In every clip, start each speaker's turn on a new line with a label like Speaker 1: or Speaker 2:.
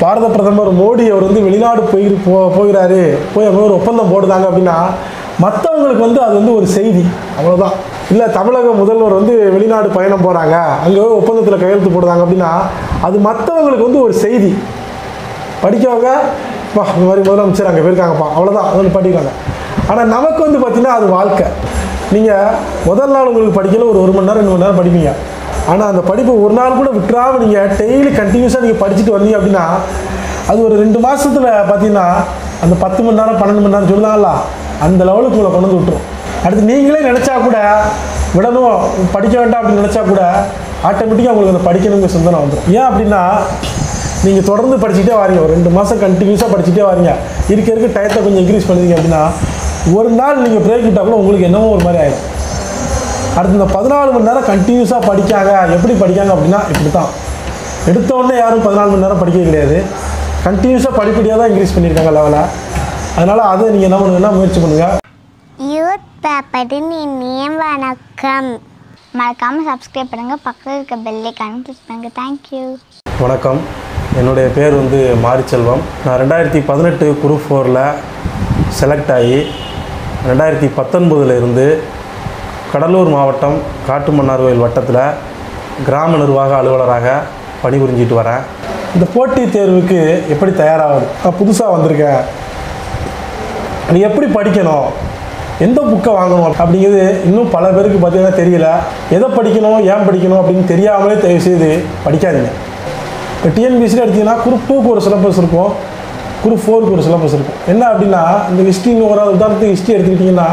Speaker 1: பாரத பிரதமர் மோடி அவர் வந்து வெளிநாடு போய் போ போகிறாரு போய் அங்க ஒரு ஒப்பந்தம் போடுதாங்க அப்படின்னா மற்றவங்களுக்கு வந்து அது வந்து ஒரு செய்தி அவ்வளோதான் இல்லை தமிழக முதல்வர் வந்து வெளிநாடு பயணம் போகிறாங்க அங்கே போய் ஒப்பந்தத்தில் கையெழுத்து போடுறாங்க அப்படின்னா அது மற்றவங்களுக்கு வந்து ஒரு செய்தி படிக்கவங்க பா இந்த மாதிரி முதலமைச்சர் அங்கே போயிருக்காங்கப்பா அவ்வளோதான் அது வந்து படிக்கிறாங்க ஆனால் நமக்கு வந்து பார்த்திங்கன்னா அது வாழ்க்கை நீங்கள் முதல் நாள் உங்களுக்கு படிக்கல ஒரு ஒரு மணி நேரம் ரெண்டு மணி நேரம் படிப்பீங்க ஆனால் அந்த படிப்பை ஒரு நாள் கூட விட்டுறாமல் நீங்கள் டெய்லி கண்டினியூஸாக நீங்கள் படிச்சுட்டு வந்தீங்க அப்படின்னா அது ஒரு ரெண்டு மாதத்தில் பார்த்தீங்கன்னா அந்த பத்து மணி நேரம் பன்னெண்டு மணி நேரம் சொல்லலாம்ல அந்த லெவலுக்கு உங்களை கொண்டு வந்து விட்டுரும் அடுத்து நீங்களே நினச்சா கூட விடணும் படிக்க வேண்டாம் அப்படின்னு நினச்சா கூட ஆட்டோமேட்டிக்காக உங்களுக்கு அந்த படிக்கணுங்கிற சிந்தனை வந்துடும் ஏன் அப்படின்னா நீங்கள் தொடர்ந்து படிச்சுட்டே வாரீங்க ஒரு ரெண்டு மாதம் கண்டினியூஸாக படிச்சுட்டே வாரீங்க இருக்க இருக்க டயத்தை கொஞ்சம் இன்க்ரீஸ் பண்ணுவீங்க அப்படின்னா ஒரு நாள் நீங்கள் பிரேக் விட்டால் கூட உங்களுக்கு என்னவோ ஒரு மாதிரி ஆயிடும் அடுத்து இந்த பதினாலு மணி நேரம் கண்டினியூஸாக படிக்காங்க எப்படி படிக்காங்க அப்படின்னா இப்படி தான் எடுத்த உடனே யாரும் பதினாலு மணி நேரம் படிக்க கிடையாது கண்டினியூஸாக படிப்படியாக தான் இன்க்ரீஸ் பண்ணியிருக்காங்க லெவலை அதனால் அதை நீங்கள் என்ன பண்ணுங்கன்னா முயற்சி பண்ணுங்கள்
Speaker 2: யூத் பேப்பரின் இனிய வணக்கம் மறக்காமல் சப்ஸ்கிரைப் பண்ணுங்கள் பக்கத்தில் இருக்க பெல்லைக்கான கிளிக் பண்ணுங்கள் தேங்க்யூ
Speaker 1: வணக்கம் என்னுடைய பேர் வந்து மாரிச்செல்வம் நான் ரெண்டாயிரத்தி பதினெட்டு குரூப் ஃபோரில் செலக்ட் ஆகி ரெண்டாயிரத்தி பத்தொன்பதுல இருந்து கடலூர் மாவட்டம் காட்டுமன்னார்கோயில் வட்டத்தில் கிராம நிர்வாக அலுவலராக பணிபுரிஞ்சிட்டு வரேன் இந்த போட்டித் தேர்வுக்கு எப்படி தயாராகுது நான் புதுசாக வந்திருக்கேன் அது எப்படி படிக்கணும் எந்த புக்கை வாங்கணும் அப்படிங்கிறது இன்னும் பல பேருக்கு பார்த்தீங்கன்னா தெரியல எதை படிக்கணும் ஏன் படிக்கணும் அப்படின்னு தெரியாமலே தயவு செய்து படிக்காதீங்க இப்போ டிஎன்பிசியில் எடுத்தீங்கன்னா குரூப் டூக்கு ஒரு சிலபஸ் இருக்கும் குரூப் ஃபோருக்கு ஒரு சிலபஸ் இருக்கும் என்ன அப்படின்னா இந்த ஹிஸ்ட்ரின்னு ஒரு உதாரணத்துக்கு ஹிஸ்ட்ரி எடுத்துக்கிட்டிங்கன்னா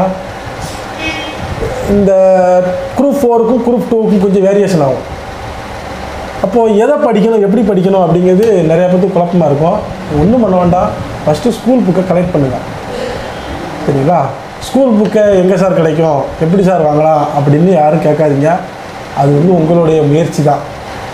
Speaker 1: இந்த குரூப் ஃபோருக்கும் குரூப் டூவுக்கும் கொஞ்சம் வேரியேஷன் ஆகும் அப்போது எதை படிக்கணும் எப்படி படிக்கணும் அப்படிங்கிறது நிறைய பேருக்கு குழப்பமாக இருக்கும் ஒன்றும் பண்ண வேண்டாம் ஃபஸ்ட்டு ஸ்கூல் புக்கை கலெக்ட் பண்ணுங்கள் சரிங்களா ஸ்கூல் புக்கை எங்கே சார் கிடைக்கும் எப்படி சார் வாங்கலாம் அப்படின்னு யாரும் கேட்காதீங்க அது வந்து உங்களுடைய முயற்சி தான்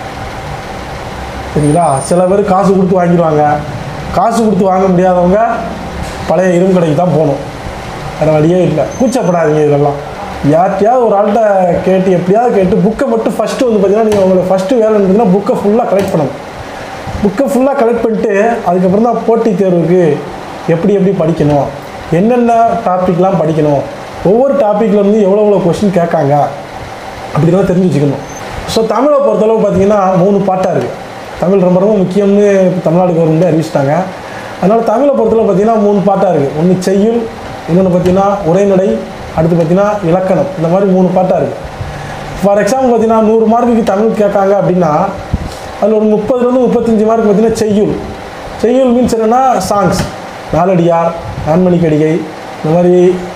Speaker 1: சரிங்களா சில பேர் காசு கொடுத்து வாங்கிடுவாங்க காசு கொடுத்து வாங்க முடியாதவங்க பழைய இரும்பு கடைக்கு தான் போகணும் வேறு வழியே இல்லை கூச்சப்படாதீங்க இதெல்லாம் யார்கிட்டயாவது ஒரு ஆள்கிட்ட கேட்டு எப்படியாவது கேட்டு புக்கை மட்டும் ஃபஸ்ட்டு வந்து பார்த்தீங்கன்னா நீங்கள் உங்களுக்கு ஃபஸ்ட்டு வேலை இருந்ததுன்னா புக்கை ஃபுல்லாக கலெக்ட் பண்ணணும் புக்கை ஃபுல்லாக கலெக்ட் பண்ணிட்டு அதுக்கப்புறம் தான் போட்டித் தேர்வுக்கு எப்படி எப்படி படிக்கணும் என்னென்ன டாபிக்லாம் படிக்கணும் ஒவ்வொரு டாப்பிக்ல இருந்து எவ்வளோ எவ்வளோ கொஸ்டின் கேட்காங்க அப்படிலாம் தெரிஞ்சு வச்சுக்கணும் ஸோ தமிழை பொறுத்தளவு பார்த்தீங்கன்னா மூணு பாட்டாக இருக்குது தமிழ் ரொம்ப ரொம்ப முக்கியம்னு தமிழ்நாடு கவர்மெண்ட்டே அறிவிச்சிட்டாங்க அதனால் தமிழை பொறுத்தளவு பார்த்தீங்கன்னா மூணு பாட்டாக இருக்குது ஒன்று செய்யுள் இன்னொன்று பார்த்தீங்கன்னா உரைநடை அடுத்து பார்த்தீங்கன்னா இலக்கணம் இந்த மாதிரி மூணு பாட்டாக இருக்குது ஃபார் எக்ஸாம்பிள் பார்த்தீங்கன்னா நூறு மார்க்குக்கு தமிழ் கேட்காங்க அப்படின்னா அதில் ஒரு முப்பதுலேருந்து முப்பத்தஞ்சு மார்க் பார்த்தீங்கன்னா செய்யுள் செய்யுள் மீன்ஸ் என்னென்னா சாங்ஸ் நாலடியார் நான்மணிக்கடிகை இந்த மாதிரி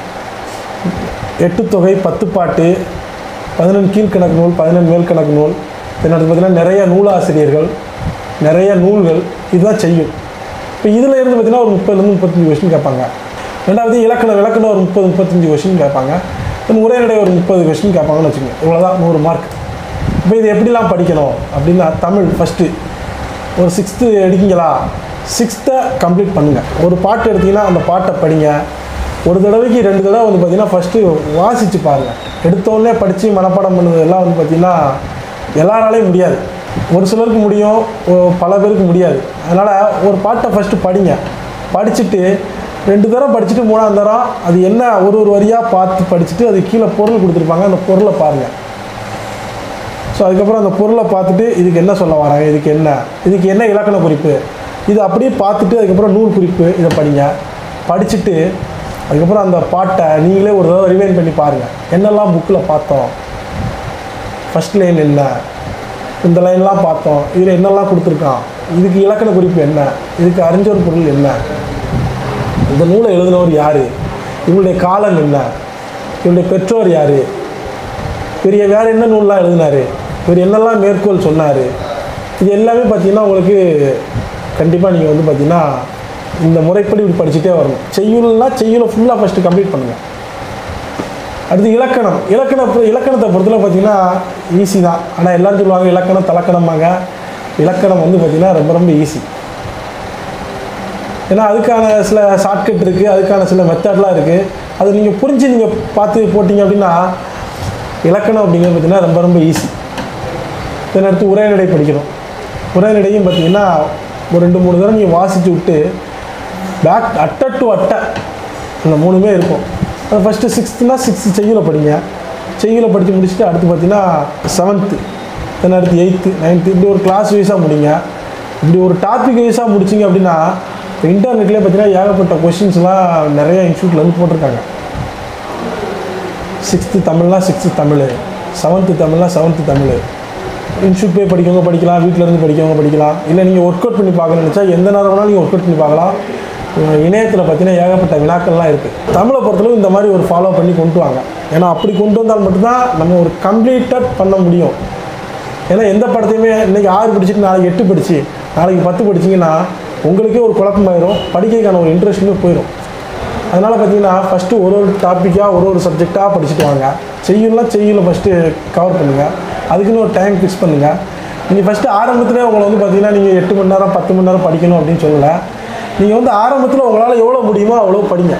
Speaker 1: எட்டு தொகை பத்து பாட்டு பதினெண் கீழ்கணக்கு நூல் பதினெண் மேல்கணக்கு நூல் பின்னர் பார்த்தீங்கன்னா நிறைய நூலாசிரியர்கள் நிறைய நூல்கள் இதுதான் செய்யும் இப்போ இதில் இருந்து பார்த்தீங்கன்னா ஒரு முப்பதுலேருந்து முப்பத்தஞ்சு கொஸ்டின் கேட்பாங்க ரெண்டாவது இலக்கணம் இலக்கணம் ஒரு முப்பது முப்பத்தஞ்சு கொஸ்டின் கேட்பாங்க இன்னும் உரைநடை ஒரு முப்பது கொஸ்டின் கேட்பாங்கன்னு வச்சுக்கோங்க இவ்வளோதான் நூறு மார்க் இப்போ இது எப்படிலாம் படிக்கணும் அப்படின்னா தமிழ் ஃபஸ்ட்டு ஒரு சிக்ஸ்த்து எடுக்கீங்களா சிக்ஸ்த்தை கம்ப்ளீட் பண்ணுங்கள் ஒரு பாட்டு எடுத்தீங்கன்னா அந்த பாட்டை படிங்க ஒரு தடவைக்கு ரெண்டு தடவை வந்து பார்த்தீங்கன்னா ஃபஸ்ட்டு வாசித்து பாருங்கள் எடுத்தோடனே படித்து மனப்பாடம் பண்ணதெல்லாம் வந்து பார்த்தீங்கன்னா எல்லாராலையும் முடியாது ஒரு சிலருக்கு முடியும் ஒ- பல பேருக்கு முடியாது அதனால் ஒரு பாட்டை ஃபஸ்ட்டு படிங்க படிச்சுட்டு ரெண்டு தரம் படிச்சுட்டு மூணாவது தரம் அது என்ன ஒரு ஒரு வரியாக பார்த்து படிச்சுட்டு அது கீழே பொருள் கொடுத்துருப்பாங்க அந்த பொருளை பாருங்கள் ஸோ அதுக்கப்புறம் அந்த பொருளை பார்த்துட்டு இதுக்கு என்ன சொல்ல வராங்க இதுக்கு என்ன இதுக்கு என்ன இலக்கண குறிப்பு இது அப்படியே பார்த்துட்டு அதுக்கப்புறம் நூல் குறிப்பு இதை படிங்க படிச்சுட்டு அதுக்கப்புறம் அந்த பாட்டை நீங்களே ஒரு தடவை ரிவைன் பண்ணி பாருங்கள் என்னெல்லாம் புக்கில் பார்த்தோம் ஃபஸ்ட் லைன் என்ன இந்த லைன்லாம் பார்த்தோம் இதில் என்னெல்லாம் கொடுத்துருக்கான் இதுக்கு இலக்கண குறிப்பு என்ன இதுக்கு அறிஞ்சொரு பொருள் என்ன இந்த நூலை எழுதினவர் யார் இவங்களுடைய காலம் என்ன இவருடைய பெற்றோர் யார் பெரிய வேறு என்ன நூல்லாம் எழுதினாரு இவர் என்னெல்லாம் மேற்கோள் சொன்னார் இது எல்லாமே பார்த்தீங்கன்னா உங்களுக்கு கண்டிப்பாக நீங்கள் வந்து பார்த்தீங்கன்னா இந்த முறைப்படி இப்படி படிச்சுட்டே வரணும் செய்யுள்னா செய்யுளை ஃபுல்லாக ஃபஸ்ட்டு கம்ப்ளீட் பண்ணுங்கள் அடுத்து இலக்கணம் இலக்கண இலக்கணத்தை பொறுத்தவரை பார்த்தீங்கன்னா ஈஸி தான் ஆனால் எல்லாரும் சொல்லுவாங்க இலக்கணம் தலக்கணம்பாங்க இலக்கணம் வந்து பார்த்தீங்கன்னா ரொம்ப ரொம்ப ஈஸி ஏன்னா அதுக்கான சில ஷார்ட்கட் இருக்குது அதுக்கான சில மெத்தட்லாம் இருக்குது அது நீங்கள் புரிஞ்சு நீங்கள் பார்த்து போட்டிங்க அப்படின்னா இலக்கணம் அப்படிங்கிறது பார்த்தீங்கன்னா ரொம்ப ரொம்ப ஈஸி இதன் அடுத்து உரைநடை படிக்கணும் உரைநடையும் பார்த்தீங்கன்னா ஒரு ரெண்டு மூணு தடவை நீங்கள் வாசித்து விட்டு பேக் அட்டை டு அட்டை இந்த மூணுமே இருக்கும் அது ஃபஸ்ட்டு சிக்ஸ்த்துனா சிக்ஸ்த்து செய்யுளை படிங்க செய்யுளை படித்து முடிச்சுட்டு அடுத்து பார்த்தீங்கன்னா செவன்த்து தென் அடுத்து எயித்து நைன்த்து இப்படி ஒரு கிளாஸ் வைஸாக முடிங்க இப்படி ஒரு டாபிக் வைஸாக முடிச்சிங்க அப்படின்னா இப்போ இன்டர்நெட்லேயே பார்த்தீங்கன்னா ஏகப்பட்ட கொஷின்ஸ்லாம் நிறைய இன்ஸ்டியூட்லேருந்து போட்டிருக்காங்க சிக்ஸ்த்து தமிழ்னா சிக்ஸ்த்து தமிழ் செவன்த்து தமிழ்னா செவன்த்து தமிழ் இன்ஸ்டியூட் போய் படிக்கவங்க படிக்கலாம் வீட்டில் இருந்து படிக்கவங்க படிக்கலாம் இல்லை நீங்கள் ஒர்க் அவுட் பண்ணி பார்க்கணும்னு நினச்சா எந்த நேரம் வேணாலும் நீங்கள் ஒர்க் அவுட் பண்ணி பார்க்கலாம் அஹ் இணையத்தில் பார்த்தீங்கன்னா ஏகப்பட்ட வினாக்கள்லாம் இருக்குது தமிழை பொறுத்தளவு இந்த மாதிரி ஒரு ஃபாலோ பண்ணி கொண்டு வாங்க ஏன்னா அப்படி கொண்டு வந்தால் மட்டும்தான் நம்ம ஒரு கம்ப்ளீட்டாக பண்ண முடியும் ஏன்னா எந்த படத்தையுமே இன்றைக்கி ஆறு படிச்சுட்டு நாளைக்கு எட்டு படிச்சு நாளைக்கு பத்து படிச்சிங்கன்னா உங்களுக்கே ஒரு குழப்பமாயிரும் படிக்கிறதுக்கான ஒரு இன்ட்ரெஸ்ட்டுமே போயிடும் அதனால் பார்த்தீங்கன்னா ஃபஸ்ட்டு ஒரு ஒரு டாப்பிக்காக ஒரு ஒரு சப்ஜெக்டாக படிச்சுட்டு வாங்க செய்யுள்லாம் செய்யுள்ள ஃபஸ்ட்டு கவர் பண்ணுங்கள் அதுக்குன்னு ஒரு டைம் ஃபிக்ஸ் பண்ணுங்கள் நீங்கள் ஃபஸ்ட்டு ஆரம்பத்திலே உங்களை வந்து பார்த்தீங்கன்னா நீங்கள் எட்டு மணி நேரம் பத்து மணி நேரம் படிக்கணும் அப்படின்னு சொல்லலை நீங்கள் வந்து ஆரம்பத்தில் உங்களால் எவ்வளோ முடியுமோ அவ்வளோ படிங்க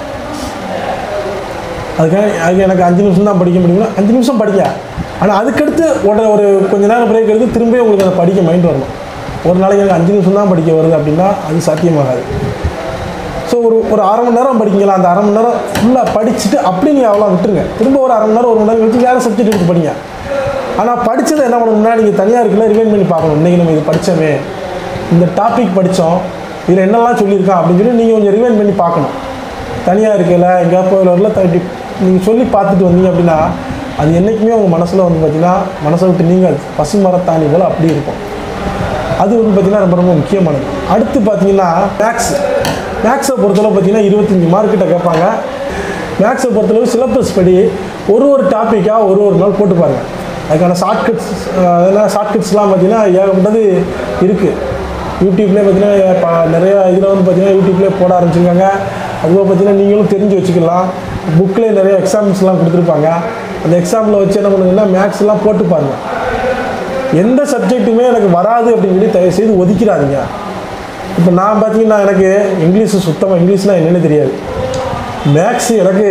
Speaker 1: அதுக்காக அதுக்கு எனக்கு அஞ்சு நிமிஷம் தான் படிக்க முடியும்னா அஞ்சு நிமிஷம் படிங்க ஆனால் அதுக்கடுத்து உடனே ஒரு கொஞ்ச நேரம் பிரேக் எடுத்து திரும்பி உங்களுக்கு அதை படிக்க மைண்ட் வரணும் ஒரு நாளைக்கு எனக்கு அஞ்சு நிமிஷம் தான் படிக்க வருது அப்படின்னா அது சாத்தியமாகாது ஸோ ஒரு ஒரு அரை மணி நேரம் படிக்கலாம் அந்த அரை மணி நேரம் ஃபுல்லாக படிச்சுட்டு அப்படி நீங்கள் அவ்வளோ விட்டுருங்க திரும்ப ஒரு அரை மணி நேரம் ஒரு மணி நேரம் கழிச்சு வேறு சப்ஜெக்ட் எடுத்து படிங்க ஆனால் படித்ததை என்ன பண்ணணும்னா நீங்கள் தனியாக இருக்குல்ல ரிவைன் பண்ணி பார்க்கணும் இன்றைக்கி நம்ம இது படித்தோமே இந்த டாபிக் படித்தோம் இதில் என்னெல்லாம் சொல்லியிருக்கான் அப்படின்னு சொல்லி நீங்கள் கொஞ்சம் ரிவைன் பண்ணி பார்க்கணும் தனியாக இருக்கல எங்கேயா போய் வரல தட்டி நீங்கள் சொல்லி பார்த்துட்டு வந்தீங்க அப்படின்னா அது என்றைக்குமே உங்கள் மனசில் வந்து பார்த்தீங்கன்னா மனசை விட்டு நீங்கள் பசு மரத்தாணி போல் அப்படி இருக்கும் அது வந்து பார்த்திங்கன்னா ரொம்ப ரொம்ப முக்கியமானது அடுத்து பார்த்தீங்கன்னா மேக்ஸ் மேக்ஸை பொறுத்தளவு பார்த்தீங்கன்னா இருபத்தஞ்சி மார்க்கிட்ட கேட்பாங்க மேக்ஸை பொறுத்தளவு சிலபஸ் படி ஒரு ஒரு டாப்பிக்காக ஒரு ஒரு நாள் போட்டு பாருங்க அதுக்கான ஷார்ட்கட்ஸ் அதெல்லாம் ஷார்ட்கட்ஸ்லாம் பார்த்தீங்கன்னா ஏகப்பட்டது இருக்குது யூடியூப்லேயே பார்த்தீங்கன்னா ப- நிறைய இதில் வந்து பார்த்தீங்கன்னா யூடியூப்லேயே போட ஆரம்பிச்சிருக்காங்க அதுபோக பார்த்தீங்கன்னா நீங்களும் தெரிஞ்சு வச்சுக்கலாம் புக்கில் நிறைய எக்ஸாம்ஸ்லாம் கொடுத்துருப்பாங்க அந்த எக்ஸாமில் வச்சு என்ன பண்ணுங்கன்னா மேக்ஸ்லாம் போட்டு பாருங்க எந்த சப்ஜெக்ட்டுமே எனக்கு வராது அப்படின்னு சொல்லி தயவு செய்து ஒதுக்கிறாதீங்க இப்போ நான் பார்த்தீங்கன்னா எனக்கு இங்கிலீஷ் சுத்தமாக இங்கிலீஷ்னால் என்னன்னு தெரியாது மேக்ஸ் எனக்கு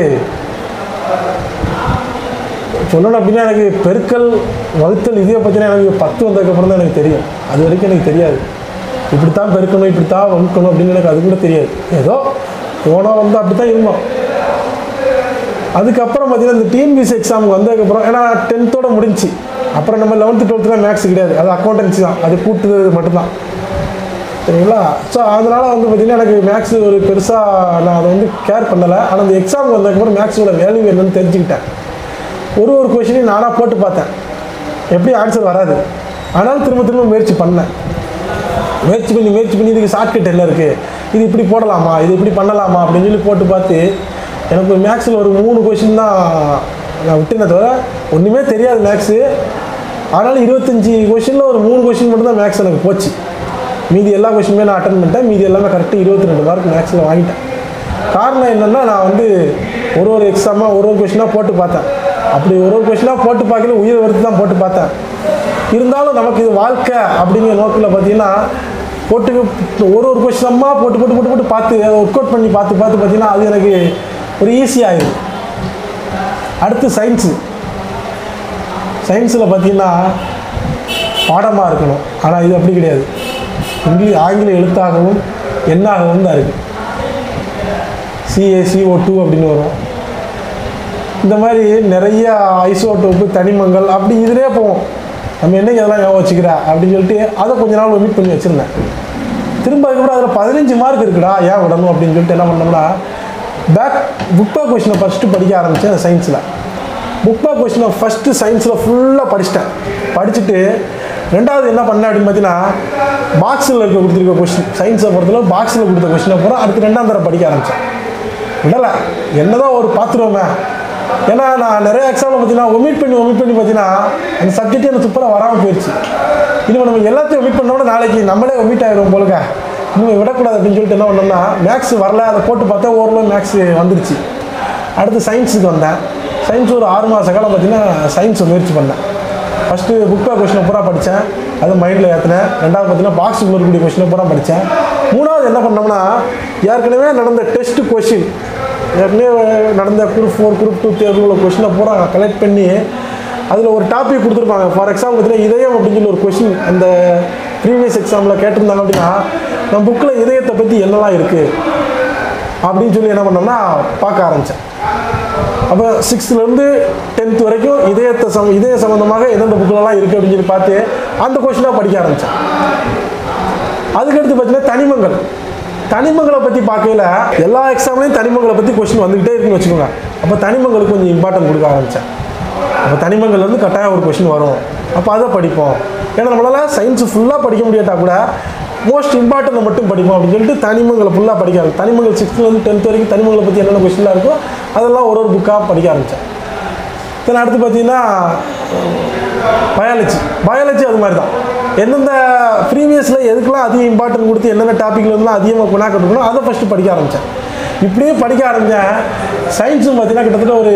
Speaker 1: சொல்லணும் அப்படின்னா எனக்கு பெருக்கல் வகுத்தல் இதே பார்த்தீங்கன்னா எனக்கு பத்து வந்ததுக்கப்புறம் தான் எனக்கு தெரியும் அது வரைக்கும் எனக்கு தெரியாது இப்படித்தான் பெருக்கணும் இப்படித்தான் வகுக்கணும் அப்படின்னு எனக்கு அது கூட தெரியாது ஏதோ போனோம் வந்து அப்படி தான் இருந்தோம் அதுக்கப்புறம் பார்த்தீங்கன்னா இந்த டிஎன்பிசி எக்ஸாமுக்கு வந்ததுக்கப்புறம் ஏன்னா டென்த்தோட முடிஞ்சுச்சு அப்புறம் நம்ம லெவன்த்து டுவெல்த்தில் மேக்ஸ் கிடையாது அது அக்கௌண்டன்சி தான் அது கூட்டுறது மட்டும்தான் சரிங்களா ஸோ அதனால் வந்து பார்த்திங்கன்னா எனக்கு மேக்ஸ் ஒரு பெருசாக நான் அதை வந்து கேர் பண்ணலை ஆனால் அந்த எக்ஸாம் வந்ததுக்கப்புறம் மேக்ஸோட வேல்யூ என்னன்னு தெரிஞ்சுக்கிட்டேன் ஒரு ஒரு கொஷினையும் நானாக போட்டு பார்த்தேன் எப்படி ஆன்சர் வராது ஆனாலும் திரும்ப திரும்ப முயற்சி பண்ணேன் முயற்சி பண்ணி முயற்சி பண்ணி இதுக்கு ஷார்ட்கட் என்ன இருக்குது இது இப்படி போடலாமா இது இப்படி பண்ணலாமா அப்படின்னு சொல்லி போட்டு பார்த்து எனக்கு மேக்ஸில் ஒரு மூணு கொஷின் தான் நான் விட்டுனே தவிர ஒன்றுமே தெரியாது மேக்ஸு ஆனாலும் இருபத்தஞ்சி கொஷினில் ஒரு மூணு கொஷின் மட்டும் தான் மேக்ஸ் எனக்கு போச்சு மீதி எல்லா கொஷினுமே நான் அட்டன் பண்ணிட்டேன் மீதி எல்லாமே கரெக்டாக இருபத்தி ரெண்டு மார்க் மேக்ஸில் வாங்கிட்டேன் காரணம் என்னென்னா நான் வந்து ஒரு ஒரு எக்ஸாமாக ஒரு ஒரு கொஷினாக போட்டு பார்த்தேன் அப்படி ஒரு ஒரு கொஷினாக போட்டு பார்க்கல உயிர் வறுத்து தான் போட்டு பார்த்தேன் இருந்தாலும் நமக்கு இது வாழ்க்கை அப்படிங்கிற நோக்கில் பார்த்தீங்கன்னா போட்டு ஒரு ஒரு கொஷினமாக போட்டு போட்டு போட்டு போட்டு பார்த்து அதை ஒர்க் அவுட் பண்ணி பார்த்து பார்த்து பார்த்தீங்கன்னா அது எனக்கு ஒரு ஈஸியாகிடும் அடுத்து சயின்ஸு சயின்ஸில் பார்த்தீங்கன்னா பாடமாக இருக்கணும் ஆனால் இது அப்படி கிடையாது இங்கிலீஷ் ஆங்கில எழுத்தாகவும் எண்ணாகவும் தான் இருக்குது சிஏசிஓ டூ அப்படின்னு வரும் இந்த மாதிரி நிறைய ஐசோட்டோப்பு தனிமங்கள் அப்படி இதிலே போவோம் நம்ம என்னைக்கு அதெல்லாம் ஞாபகம் வச்சுக்கிறா அப்படின்னு சொல்லிட்டு அதை கொஞ்ச நாள் ஒமிட் பண்ணி வச்சுருந்தேன் திரும்ப அதுக்கப்புறம் அதில் பதினஞ்சு மார்க் இருக்குடா ஏன் விடணும் அப்படின்னு சொல்லிட்டு என்ன பண்ணோம்னா பேக் புக் பேக் கொஷினை ஃபஸ்ட்டு படிக்க ஆரம்பித்தேன் சயின்ஸில் புக் பேக் கொஷினை ஃபஸ்ட்டு சயின்ஸில் ஃபுல்லாக படிச்சிட்டேன் படிச்சுட்டு ரெண்டாவது என்ன பண்ணேன் அப்படின்னு பார்த்தீங்கன்னா பாக்ஸில் இருக்க கொடுத்துருக்க கொஷின் சயின்ஸை பொறுத்தளவு பாக்ஸில் கொடுத்த கொஷினை பூரா அடுத்து ரெண்டாம் தடவை படிக்க ஆரம்பித்தேன் விடலை என்னதான் ஒரு பார்த்துருவோமே ஏன்னா நான் நிறைய எக்ஸாமில் பார்த்தீங்கன்னா ஒமிட் பண்ணி ஒமிட் பண்ணி பார்த்தீங்கன்னா அந்த சப்ஜெக்ட் எனக்கு சூப்பராக வராமல் போயிடுச்சு இனிமேல் நம்ம எல்லாத்தையும் ஒமிட் பண்ணோம்னா நாளைக்கு நம்மளே ஒமிட் ஆகிடும் போலுங்க இன்னும் விடக்கூடாது அப்படின்னு சொல்லிட்டு என்ன பண்ணோம்னா மேக்ஸ் வரல அதை போட்டு பார்த்தா ஓரளவு மேக்ஸ் வந்துருச்சு அடுத்து சயின்ஸுக்கு வந்தேன் சயின்ஸ் ஒரு ஆறு மாத காலம் பார்த்தீங்கன்னா சயின்ஸ் முயற்சி பண்ணேன் ஃபஸ்ட்டு புக் பேக் கொஷினை பூரா படித்தேன் அதை மைண்டில் ஏற்றினேன் ரெண்டாவது பார்த்தீங்கன்னா பாக்ஸுக்குள்ள இருக்கக்கூடிய கொஷினை பூரா படித்தேன் மூணாவது என்ன பண்ணோம்னா ஏற்கனவே நடந்த டெஸ்ட் கொஷின் ஏற்கனவே நடந்த குரூப் ஃபோர் குரூப் டூ தேர்வில் உள்ள கொஷினை பூரா கலெக்ட் பண்ணி அதில் ஒரு டாபிக் கொடுத்துருப்பாங்க ஃபார் எக்ஸாம்பிள் பார்த்தீங்கன்னா இதயம் அப்படின்னு சொல்லி ஒரு கொஷின் அந்த ப்ரீவியஸ் எக்ஸாமில் கேட்டிருந்தாங்க அப்படின்னா நம்ம புக்கில் இதயத்தை பற்றி என்னெல்லாம் இருக்குது அப்படின்னு சொல்லி என்ன பண்ணோம்னா பார்க்க ஆரம்பித்தேன் அப்போ சிக்ஸ்த்துலேருந்து டென்த் வரைக்கும் இதயத்தை சம் இதய சம்மந்தமாக எந்தெந்த புக்கிலலாம் இருக்குது அப்படின்னு சொல்லி பார்த்து அந்த கொஷினாக படிக்க ஆரம்பித்தேன் அதுக்கடுத்து பார்த்தீங்கன்னா தனிமங்கள் தனிமங்களை பற்றி பார்க்கையில எல்லா எக்ஸாம்லையும் தனிமங்களை பற்றி கொஸ்டின் வந்துக்கிட்டே இருக்குன்னு வச்சுக்கோங்க அப்போ தனிமங்களுக்கு கொஞ்சம் இம்பார்ட்டன்ட் கொடுக்க ஆரம்பித்தேன் அப்போ தனிமங்கள்லேருந்து கட்டாயம் ஒரு கொஸ்டின் வரும் அப்போ அதை படிப்போம் ஏன்னா நம்மளால் சயின்ஸ் ஃபுல்லாக படிக்க முடியாட்டா கூட மோஸ்ட் இம்பார்ட்டன்ட் மட்டும் படிப்போம் அப்படின்னு சொல்லிட்டு தனிமங்களை ஃபுல்லாக படிக்க ஆரம்பிச்சேன் தனிமங்கள் சிக்ஸ்த்துலேருந்து டென்த் வரைக்கும் தனிமங்களை பற்றி என்னென்ன கொஸ்டின்லாம் இருக்கோ அதெல்லாம் ஒரு ஒரு புக்காக படிக்க ஆரம்பித்தேன் தென் அடுத்து பார்த்தீங்கன்னா பயாலஜி பயாலஜி அது மாதிரி தான் எந்தெந்த ப்ரீவியஸில் எதுக்கெல்லாம் அதிக இம்பார்ட்டன்ட் கொடுத்து என்னென்ன டாப்பிக்கில் இருந்தெல்லாம் அதிகமாக குணாக்க இருக்கணும் அதை ஃபஸ்ட்டு படிக்க ஆரம்பித்தேன் இப்படியே படிக்க ஆரம்பித்தேன் சயின்ஸும் பார்த்தீங்கன்னா கிட்டத்தட்ட ஒரு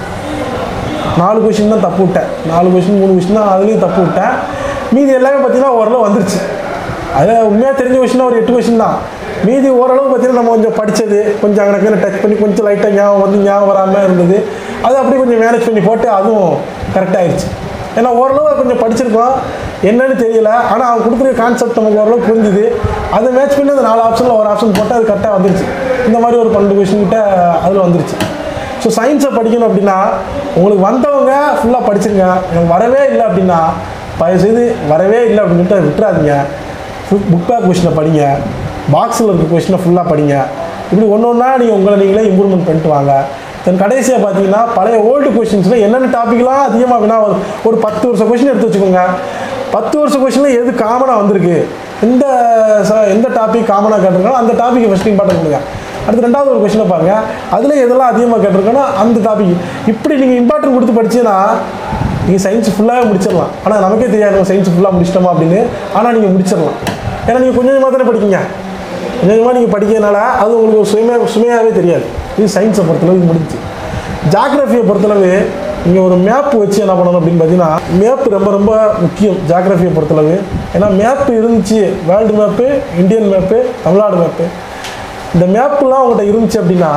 Speaker 1: நாலு கொஷின் தான் தப்பு விட்டேன் நாலு கொஷின் மூணு கொஷின் தான் அதுலேயும் தப்பு விட்டேன் மீதி எல்லாமே பார்த்தீங்கன்னா ஓரளவு வந்துருச்சு அதில் உண்மையாக தெரிஞ்ச கொஷின் ஒரு எட்டு கொஷின் தான் மீதி ஓரளவு பார்த்தீங்கன்னா நம்ம கொஞ்சம் படித்தது கொஞ்சம் அங்கே டச் பண்ணி கொஞ்சம் லைட்டாக ஞாபகம் வந்து ஞாபகம் வராமல் இருந்தது அது அப்படியே கொஞ்சம் மேனேஜ் பண்ணி போட்டு அதுவும் கரெக்டாகிடுச்சு ஏன்னா ஓரளவு கொஞ்சம் படிச்சிருக்கோம் என்னன்னு தெரியல ஆனால் அவன் கொடுக்குற கான்செப்ட் நமக்கு ஓரளவு புரிஞ்சுது அதை மேட்ச் பண்ணி அந்த நாலு ஆப்ஷனில் ஒரு ஆப்ஷன் போட்டு அது கரெக்டாக வந்துருச்சு இந்த மாதிரி ஒரு பன்னெண்டு கொஷின் கிட்ட அதில் வந்துருச்சு ஸோ சயின்ஸை படிக்கணும் அப்படின்னா உங்களுக்கு வந்தவங்க ஃபுல்லாக படிச்சிருங்க எனக்கு வரவே இல்லை அப்படின்னா தயவு செய்து வரவே இல்லை அப்படின்னு சொல்லிட்டு அதை விட்டுறாதீங்க புக் பேக் கொஷினை படிங்க பாக்ஸில் இருக்க கொஷினை ஃபுல்லாக படிங்க இப்படி ஒன்று ஒன்றா நீங்கள் உங்களை நீங்களே இம்ப்ரூவ்மெண்ட் பண்ணிட்டு வாங்க தென் கடைசியாக பார்த்தீங்கன்னா பழைய ஓல்டு கொஷின்ஸில் என்னென்ன டாப்பிக்லாம் அதிகமாக வேணா ஒரு ஒரு பத்து வருஷம் கொஷின் எடுத்து வச்சுக்கோங்க பத்து வருஷம் கொஷினில் எது காமனாக வந்திருக்கு எந்த ச- எந்த டாபிக் காமனாக கேட்டிருக்காங்களோ அந்த டாப்பிக்கை ஃபஸ்ட் இம்பார்ட்டன் கொடுங்க அடுத்து ரெண்டாவது ஒரு கொஷினை பாருங்க அதில் எதெல்லாம் அதிகமாக கேட்டிருக்கோன்னா அந்த டாபிக் இப்படி நீங்கள் இம்பார்ட்டன்ட் கொடுத்து படிச்சீங்கன்னா நீங்கள் சயின்ஸ் ஃபுல்லாகவே முடிச்சிடலாம் ஆனால் நமக்கே தெரியாது நம்ம சயின்ஸ் ஃபுல்லாக முடிச்சிட்டோமா அப்படின்னு ஆனால் நீங்கள் முடிச்சிடலாம் ஏன்னா நீங்கள் கொஞ்சம் கொஞ்சமாக தானே படிக்கீங்க கொஞ்சம் கொஞ்சமாக நீங்கள் படிக்கிறதுனால அது உங்களுக்கு ஒரு சுமையாக சுமையாகவே தெரியாது இது சயின்ஸை பொறுத்தளவு இது முடிஞ்சு ஜாகிரஃபியை பொறுத்தளவு நீங்கள் ஒரு மேப் வச்சு என்ன பண்ணணும் அப்படின்னு பார்த்தீங்கன்னா மேப் ரொம்ப ரொம்ப முக்கியம் ஜாகிரஃபியை பொறுத்தளவு ஏன்னா மேப் இருந்துச்சு world map Indian map Tamil Nadu map இந்த மேப்புலாம் உங்கள்கிட்ட இருந்துச்சு அப்படின்னா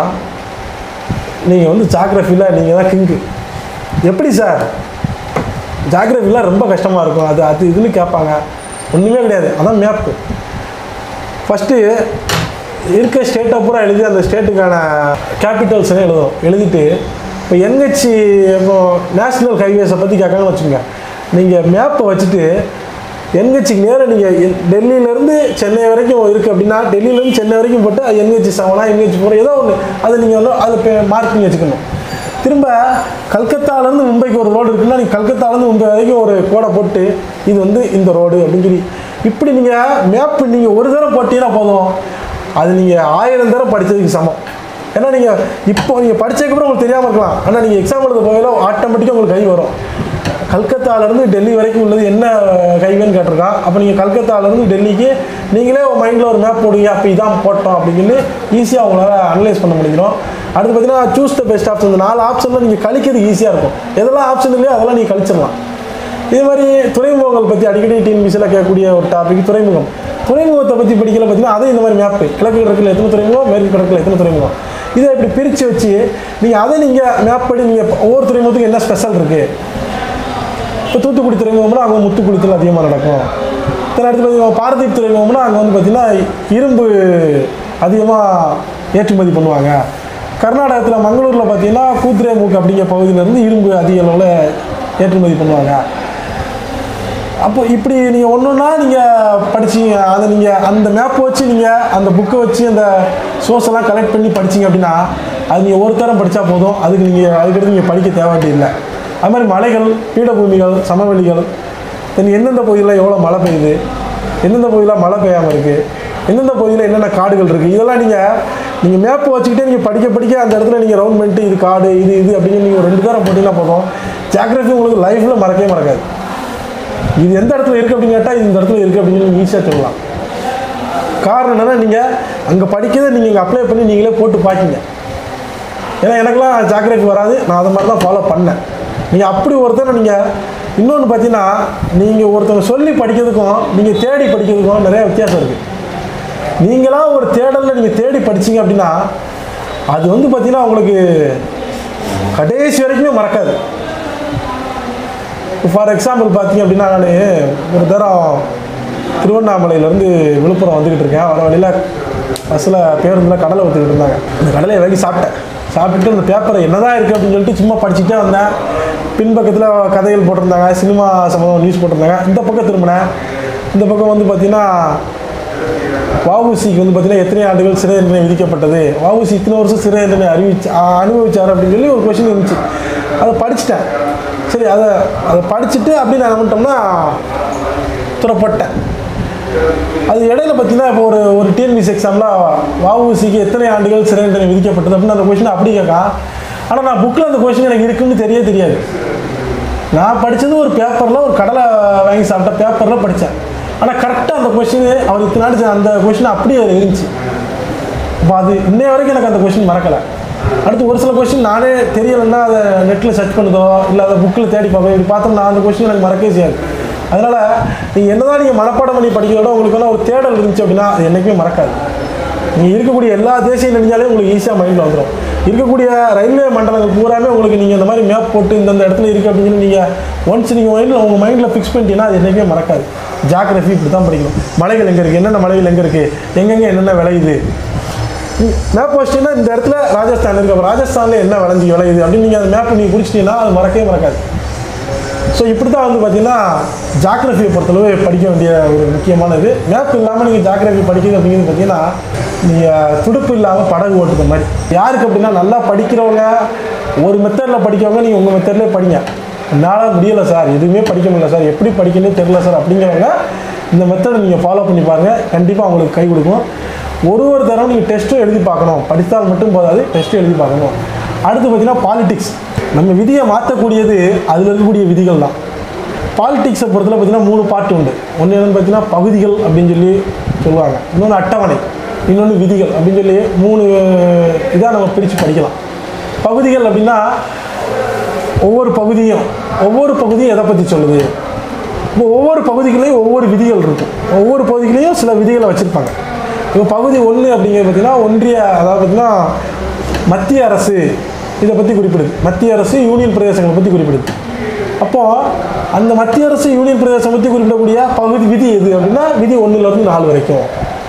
Speaker 1: நீங்கள் வந்து ஜாகிரஃபியில் நீங்கள் தான் கிங்கு எப்படி சார் ஜாகிரஃபிலாம் ரொம்ப கஷ்டமாக இருக்கும் அது அது இதுன்னு கேட்பாங்க ஒன்றுமே கிடையாது அதான் மேப்பு ஃபஸ்ட்டு இருக்க ஸ்டேட்டை பூரா எழுதி அந்த ஸ்டேட்டுக்கான கேபிட்டல்ஸ்னு எழுதும் எழுதிட்டு இப்போ என்ஹெச்சி இப்போ நேஷ்னல் ஹைவேஸை பற்றி கேட்காங்கன்னு வச்சுக்கோங்க நீங்கள் மேப்பை வச்சுட்டு என்ஹெச்சிக்கு நேராக நீங்கள் டெல்லியிலேருந்து சென்னை வரைக்கும் இருக்குது அப்படின்னா டெல்லியிலேருந்து சென்னை வரைக்கும் போட்டு அது என்ஹெச்சி செவனா என்ஹெச்சி ஃபோர் ஏதோ ஒன்று அதை நீங்கள் வந்து அதை மார்க் பண்ணி வச்சுக்கணும் திரும்ப கல்கத்தாலேருந்து மும்பைக்கு ஒரு ரோடு இருக்குன்னா நீங்கள் கல்கத்தாலேருந்து மும்பை வரைக்கும் ஒரு கோடை போட்டு இது வந்து இந்த ரோடு அப்படின்னு சொல்லி இப்படி நீங்கள் மேப் நீங்கள் ஒரு தடவை போட்டீங்கன்னா போதும் அது நீங்கள் ஆயிரம் தடவை படித்ததுக்கு சமம் ஏன்னா நீங்கள் இப்போ நீங்கள் படிச்சதுக்கப்புறம் உங்களுக்கு தெரியாமல் இருக்கலாம் ஆனால் நீங்கள் எக்ஸாம் எழுத போகல ஆட்டோமேட்டிக்காக உங்களுக்கு கை வரும் கல்கத்தாலேருந்து டெல்லி வரைக்கும் உள்ளது என்ன கைவேன்னு கேட்டிருக்கான் அப்போ நீங்கள் கல்கத்தாலேருந்து டெல்லிக்கு நீங்களே உங்கள் மைண்டில் ஒரு மேப் போடுவீங்க அப்போ இதான் போட்டோம் அப்படின்னு சொல்லி ஈஸியாக உங்களால் அனலைஸ் பண்ண முடிஞ்சிடும் அடுத்து பார்த்தீங்கன்னா சூஸ் த பெஸ்ட் ஆப்ஷன் இந்த நாலு ஆப்ஷனில் நீங்கள் கழிக்கிறதுக்கு ஈஸியாக இருக்கும் எதெல்லாம் ஆப்ஷன் இல்லையோ அதெல்லாம் நீங்கள் கழிச்சிடலாம் இதே மாதிரி துறைமுகங்கள் பற்றி அடிக்கடி டிஎன்பிசியில் கேட்கக்கூடிய ஒரு டாபிக் துறைமுகம் துறைமுகத்தை பற்றி படிக்கல பார்த்தீங்கன்னா அதே இந்த மாதிரி மேப்பு கிழக்கு கிழக்கில் எத்தனை துறைமுகம் மேற்கு கிழக்கில் எத்தனை துறைமுகம் இதை இப்படி பிரித்து வச்சு நீங்கள் அதை நீங்கள் மேப் படி நீங்கள் ஒவ்வொரு துறைமுகத்துக்கு என்ன ஸ்பெஷல் இருக்குது இப்போ தூத்துக்குடி துறைமுகம்னா அங்கே முத்துக்குளித்தல் அதிகமாக நடக்கும் தென் அடுத்து பார்த்தீங்கன்னா பாரதீப் துறைமுகம்னா அங்கே வந்து பார்த்திங்கன்னா இரும்பு அதிகமாக ஏற்றுமதி பண்ணுவாங்க கர்நாடகத்தில் மங்களூரில் பார்த்தீங்கன்னா கூத்திரேமுக்கு அப்படிங்கிற பகுதியிலேருந்து இரும்பு அதிக அளவில் ஏற்றுமதி பண்ணுவாங்க அப்போ இப்படி நீங்கள் ஒன்று ஒன்றா நீங்கள் படிச்சீங்க அதை நீங்கள் அந்த மேப் வச்சு நீங்கள் அந்த புக்கை வச்சு அந்த சோர்ஸ் எல்லாம் கலெக்ட் பண்ணி படிச்சீங்க அப்படின்னா அது நீங்கள் ஒரு தரம் படித்தா போதும் அதுக்கு நீங்கள் அதுக்கடுத்து நீங்கள் படிக்க தேவை வேண்டியதில்லை அது மாதிரி மலைகள் பீடபூமிகள் சமவெளிகள் தென் எந்தெந்த பகுதியில் எவ்வளோ மழை பெய்யுது எந்தெந்த பகுதியில் மழை பெய்யாமல் இருக்குது எந்தெந்த பகுதியில் என்னென்ன காடுகள் இருக்குது இதெல்லாம் நீங்கள் நீங்கள் மேப்பு வச்சுக்கிட்டே நீங்கள் படிக்க படிக்க அந்த இடத்துல நீங்கள் ரவுண்ட் பண்ணிட்டு இது காடு இது இது அப்படின்னு நீங்கள் ஒரு ரெண்டு தரம் போட்டிங்கன்னா போதும் ஜாகிரஃபி உங்களுக்கு லைஃப்பில் மறக்கவே மறக்காது இது எந்த இடத்துல இருக்குது அப்படின்னு கேட்டால் இது இந்த இடத்துல இருக்குது அப்படின்னு நீங்கள் ஈஸியாக சொல்லலாம் காரணம் என்னன்னா நீங்கள் அங்கே படிக்கிறதை நீங்கள் இங்கே அப்ளை பண்ணி நீங்களே போட்டு பார்க்கிங்க ஏன்னா எனக்கெல்லாம் ஜாகிரஃபி வராது நான் அதை மாதிரி தான் ஃபாலோ பண்ணேன் நீங்கள் அப்படி ஒருத்தர் நீங்கள் இன்னொன்று பார்த்தீங்கன்னா நீங்கள் ஒருத்தவங்க சொல்லி படிக்கிறதுக்கும் நீங்கள் தேடி படிக்கிறதுக்கும் நிறைய வித்தியாசம் இருக்குது நீங்களா ஒரு தேடலில் நீங்கள் தேடி படிச்சீங்க அப்படின்னா அது வந்து பார்த்தீங்கன்னா உங்களுக்கு கடைசி வரைக்குமே மறக்காது ஃபார் எக்ஸாம்பிள் பார்த்தீங்க அப்படின்னா நான் ஒரு தரம் திருவண்ணாமலையிலேருந்து விழுப்புரம் வந்துக்கிட்டு இருக்கேன் வர வழியில் பஸ்ஸில் பேருந்தில் கடலை ஊற்றிக்கிட்டு இருந்தாங்க அந்த கடலையை வாங்கி சாப்பிட்டேன் சாப்பிட்டுட்டு அந்த பேப்பரை என்னதான் இருக்குது அப்படின்னு சொல்லிட்டு சும்மா படிச்சுட்டே வந்தேன் பின்பக்கத்தில் கதைகள் போட்டிருந்தாங்க சினிமா சம்மந்தம் நியூஸ் போட்டிருந்தாங்க இந்த பக்கம் திரும்பினேன் இந்த பக்கம் வந்து பார்த்தீங்கன்னா வஉசிக்கு வந்து பார்த்தீங்கன்னா எத்தனை ஆண்டுகள் சிறை தண்டனை விதிக்கப்பட்டது வஉசி இத்தனை வருஷம் சிறை தண்டனை அறிவிச்சு ஆ, அனுபவிச்சார் அப்படின்னு சொல்லி ஒரு கொஷின் இருந்துச்சு அதை படிச்சுட்டேன் சரி அதை அதை படிச்சுட்டு அப்படி நான் என்ன பண்ணிட்டோம்னா துறப்பட்டேன் அது இடையில பார்த்தீங்கன்னா இப்போ ஒரு ஒரு டிஎன்பிசி எக்ஸாமில் வஉசிக்கு எத்தனை ஆண்டுகள் சிறை தண்டனை விதிக்கப்பட்டது அப்படின்னு அந்த கொஷின் அப்படி கேட்கான் ஆனால் நான் புக்கில் அந்த கொஷின் எனக்கு இருக்குன்னு தெரிய தெரியாது நான் படித்தது ஒரு பேப்பரில் ஒரு கடலை வாங்கி சாப்பிட்ட பேப்பரில் படித்தேன் ஆனால் கரெக்டாக அந்த கொஷின் அவர் இத்தனை நாள் செஞ்ச அந்த கொஷின் அப்படியே அதில் இருந்துச்சு இப்போ அது இன்னைய வரைக்கும் எனக்கு அந்த கொஷின் மறக்கலை அடுத்து ஒரு சில கொஷின் நானே தெரியலைன்னா அதை நெட்டில் சர்ச் பண்ணுதோ இல்லை அதை புக்கில் தேடி பார்ப்போம் இப்படி பார்த்தோம்னா அந்த கொஷின் எனக்கு மறக்கவே செய்யாது அதனால் நீங்கள் என்னதான் நீங்கள் மனப்பாடம் பண்ணி படிக்கிறதோ உங்களுக்கு ஒரு தேடல் இருந்துச்சு அப்படின்னா அது என்றைக்குமே மறக்காது நீங்கள் இருக்கக்கூடிய எல்லா தேசிய நெடுஞ்சாலையும் உங்களுக்கு ஈஸியாக மைண்டில் வந்துடும் இருக்கக்கூடிய ரயில்வே மண்டலங்கள் பூராமே உங்களுக்கு நீங்கள் இந்த மாதிரி மேப் போட்டு இந்தந்த இடத்துல இருக்குது அப்படின்னு சொல்லி நீங்கள் ஒன்ஸ் நீங்கள் மைண்டில் உங்கள் மைண்டில் ஃபிக்ஸ் பண்ணிட்டீங்கன்னா அது என்றைக்குமே மறக்காது ஜாகிரஃபி இப்படி தான் படிக்கணும் மலைகள் எங்கே இருக்குது என்னென்ன மலைகள் எங்கே இருக்குது எங்கெங்கே என்னென்ன விளையுது மேப் வச்சிட்டீங்கன்னா இந்த இடத்துல ராஜஸ்தான் இருக்கு அப்போ ராஜஸ்தானில் என்ன விளைஞ்சி விளையுது அப்படின்னு நீங்கள் அந்த மேப் நீங்கள் பிடிச்சிட்டீங்கன்னா அது மறக்கவே மறக்காது ஸோ இப்படி தான் வந்து பார்த்தீங்கன்னா ஜாகிரஃபியை பொறுத்தளவு படிக்க வேண்டிய ஒரு முக்கியமானது மேப் இல்லாமல் நீங்கள் ஜாகிரஃபி படிக்கிறது அப்படிங்கிறது பார்த்தீங்கன்னா நீங்கள் துடுப்பு இல்லாமல் படகு ஓட்டுற மாதிரி யாருக்கு அப்படின்னா நல்லா படிக்கிறவங்க ஒரு மெத்தடில் படிக்கிறவங்க நீங்கள் உங்கள் மெத்தட்லேயே படிங்க என்னால் முடியலை சார் எதுவுமே படிக்க முடியல சார் எப்படி படிக்கணும்னு தெரில சார் அப்படிங்கிறவங்க இந்த மெத்தடை நீங்கள் ஃபாலோ பண்ணி பாருங்கள் கண்டிப்பாக உங்களுக்கு கை கொடுக்கும் ஒரு ஒரு தடவை நீங்கள் டெஸ்ட்டும் எழுதி பார்க்கணும் படித்தால் மட்டும் போதாது டெஸ்ட்டும் எழுதி பார்க்கணும் அடுத்து பார்த்தீங்கன்னா பாலிடிக்ஸ் நம்ம விதியை மாற்றக்கூடியது அதில் இருக்கக்கூடிய விதிகள் தான் பாலிடிக்ஸை பொறுத்தல பார்த்தீங்கன்னா மூணு பார்ட் உண்டு ஒன்று என்னென்னு பார்த்தீங்கன்னா பகுதிகள் அப்படின்னு சொல்லி சொல்லுவாங்க இன்னொன்று அட்டவணை இன்னொன்று விதிகள் அப்படின்னு சொல்லி மூணு இதாக நம்ம பிரித்து படிக்கலாம் பகுதிகள் அப்படின்னா ஒவ்வொரு பகுதியும் ஒவ்வொரு பகுதியும் எதை பற்றி சொல்லுது இப்போ ஒவ்வொரு பகுதிகளையும் ஒவ்வொரு விதிகள் இருக்கும் ஒவ்வொரு பகுதிகளையும் சில விதிகளை வச்சுருப்பாங்க இப்போ பகுதி ஒன்று அப்படிங்கிறது பார்த்தீங்கன்னா ஒன்றிய அதாவது பார்த்தீங்கன்னா மத்திய அரசு இதை பற்றி குறிப்பிடுது மத்திய அரசு யூனியன் பிரதேசங்களை பற்றி குறிப்பிடுது அப்போது அந்த மத்திய அரசு யூனியன் பிரதேசம் பற்றி குறிப்பிடக்கூடிய பகுதி விதி எது அப்படின்னா விதி ஒன்றுலேருந்து நாலு வரைக்கும்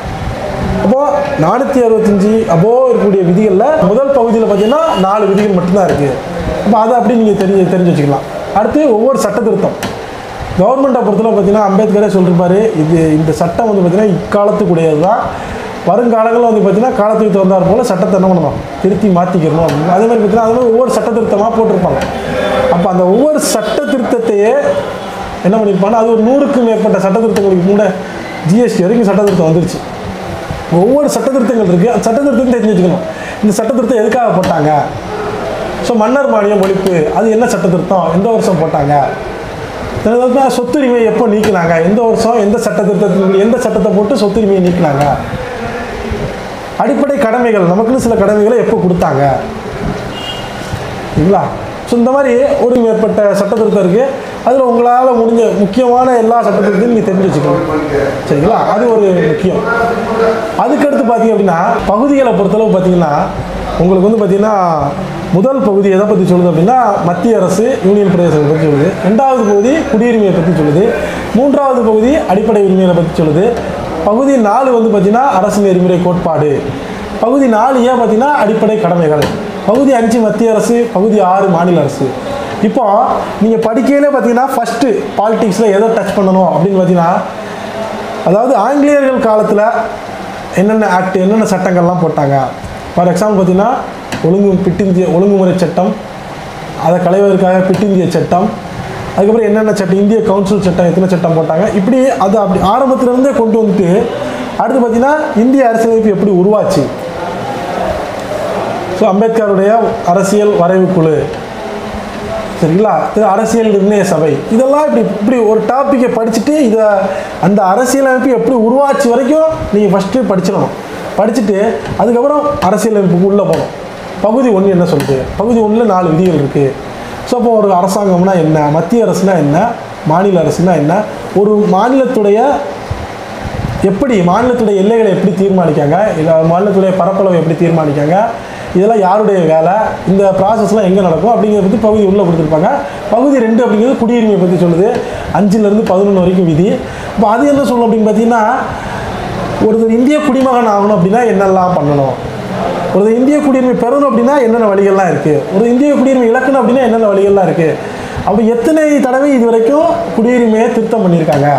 Speaker 1: அப்போது நானூற்றி அறுபத்தஞ்சி அபோ இருக்கக்கூடிய விதிகளில் முதல் பகுதியில் பார்த்தீங்கன்னா நாலு விதிகள் மட்டும்தான் இருக்குது அப்போ அதை அப்படி நீங்கள் தெரிஞ்சு தெரிஞ்சு வச்சுக்கலாம் அடுத்து ஒவ்வொரு சட்ட திருத்தம் கவர்மெண்ட்டை பொறுத்தவரை பார்த்தீங்கன்னா அம்பேத்கரே சொல்லியிருப்பாரு இது இந்த சட்டம் வந்து பார்த்தீங்கன்னா இக்காலத்துக்குடையது தான் வருங்காலங்களில் வந்து பார்த்தீங்கன்னா காலத்துக்கு தகுந்தாற் போல் சட்டத்தை என்ன பண்ணணும் திருத்தி மாற்றிக்கிறணும் அப்படின்னு அதே மாதிரி பார்த்தீங்கன்னா அது மாதிரி ஒவ்வொரு சட்ட திருத்தமாக போட்டிருப்பாங்க அப்போ அந்த ஒவ்வொரு சட்ட திருத்தத்தையே என்ன பண்ணியிருப்பாங்க அது ஒரு நூறுக்கும் மேற்பட்ட சட்ட திருத்தங்களுக்கு கூட ஜிஎஸ்டி வரைக்கும் சட்ட திருத்தம் வந்துருச்சு ஒவ்வொரு சட்டத்திருத்தங்கள் இருக்குது அந்த சட்டத்திருத்தம் தெரிஞ்சு வச்சுக்கணும் இந்த சட்டத்திருத்தம் எதுக்காக போட்டாங்க ஸோ மன்னர் மானியம் ஒழிப்பு அது என்ன சட்டத்திருத்தம் எந்த வருஷம் போட்டாங்க அதாவது சொத்துரிமை எப்போ நீக்கினாங்க எந்த வருஷம் எந்த சட்டத்திருத்தத்தில் எந்த சட்டத்தை போட்டு சொத்துரிமையை நீக்கினாங்க அடிப்படை கடமைகள் நமக்குன்னு சில கடமைகளை எப்போ கொடுத்தாங்க சரிங்களா ஸோ இந்த மாதிரி ஒரு மேற்பட்ட சட்டத்திருத்தம் இருக்குது அதில் உங்களால் முடிஞ்ச முக்கியமான எல்லா சட்டத்திருத்தையும் நீங்கள் தெரிஞ்சு வச்சுக்கணும் சரிங்களா அது ஒரு முக்கியம் அதுக்கடுத்து பார்த்தீங்க அப்படின்னா பகுதிகளை பொறுத்தளவு பார்த்தீங்கன்னா உங்களுக்கு வந்து பார்த்தீங்கன்னா முதல் பகுதி எதை பற்றி சொல்லுது அப்படின்னா மத்திய அரசு யூனியன் பிரதேசத்தை பற்றி சொல்லுது ரெண்டாவது பகுதி குடியுரிமையை பற்றி சொல்லுது மூன்றாவது பகுதி அடிப்படை உரிமைகளை பற்றி சொல்லுது பகுதி நாலு வந்து பார்த்தீங்கன்னா அரசு நெறிமுறை கோட்பாடு பகுதி நாலு ஏன் பார்த்தீங்கன்னா அடிப்படை கடமைகள் பகுதி அஞ்சு மத்திய அரசு பகுதி ஆறு மாநில அரசு இப்போ நீங்கள் படிக்கையிலே பார்த்தீங்கன்னா ஃபஸ்ட்டு பாலிடிக்ஸில் எதை டச் பண்ணணும் அப்படின்னு பார்த்தீங்கன்னா அதாவது ஆங்கிலேயர்கள் காலத்தில் என்னென்ன ஆக்ட் என்னென்ன சட்டங்கள்லாம் போட்டாங்க ஃபார் எக்ஸாம்பிள் பார்த்தீங்கன்னா ஒழுங்கு பிட்டிந்திய ஒழுங்குமுறை சட்டம் அதை களைவதற்காக பிட்டிந்திய சட்டம் அதுக்கப்புறம் என்னென்ன சட்டம் இந்திய கவுன்சில் சட்டம் எத்தனை சட்டம் போட்டாங்க இப்படி அது அப்படி ஆரம்பத்திலிருந்தே கொண்டு வந்துட்டு அடுத்து பார்த்தீங்கன்னா இந்திய அரசியலமைப்பு எப்படி உருவாச்சு ஸோ அம்பேத்கருடைய அரசியல் வரைவு குழு சரிங்களா இது அரசியல் நிர்ணய சபை இதெல்லாம் இப்படி இப்படி ஒரு டாப்பிக்கை படிச்சுட்டு இதை அந்த அரசியலமைப்பு எப்படி உருவாச்சு வரைக்கும் நீங்கள் ஃபஸ்ட்டு படிச்சிடணும் படிச்சுட்டு அதுக்கப்புறம் அரசியலமைப்புக்கு உள்ளே போகணும் பகுதி ஒன்று என்ன சொல்லுது பகுதி ஒன்றில் நாலு விதிகள் இருக்குது ஸோ அப்போ ஒரு அரசாங்கம்னா என்ன மத்திய அரசுனா என்ன மாநில அரசுனா என்ன ஒரு மாநிலத்துடைய எப்படி மாநிலத்துடைய எல்லைகளை எப்படி தீர்மானிக்காங்க இல்லை மாநிலத்துடைய பரப்பளவை எப்படி தீர்மானிக்காங்க இதெல்லாம் யாருடைய வேலை இந்த ப்ராசஸ்லாம் எங்கே நடக்கும் அப்படிங்கிறத பற்றி பகுதி உள்ளே கொடுத்துருப்பாங்க பகுதி ரெண்டு அப்படிங்கிறது குடியுரிமையை பற்றி சொல்லுது அஞ்சுலேருந்து பதினொன்று வரைக்கும் விதி இப்போ அது என்ன சொல்லணும் அப்படின்னு பார்த்தீங்கன்னா ஒருத்தர் இந்திய குடிமகன் ஆகணும் அப்படின்னா என்னெல்லாம் பண்ணணும் ஒரு இந்திய குடியுரிமை பெறணும் அப்படின்னா என்னென்ன வழிகள்லாம் இருக்குது ஒரு இந்திய குடியுரிமை இழக்கணும் அப்படின்னா என்னென்ன வழிகள்லாம் இருக்குது அப்போ எத்தனை தடவை இது வரைக்கும் குடியுரிமையை திருத்தம் பண்ணியிருக்காங்க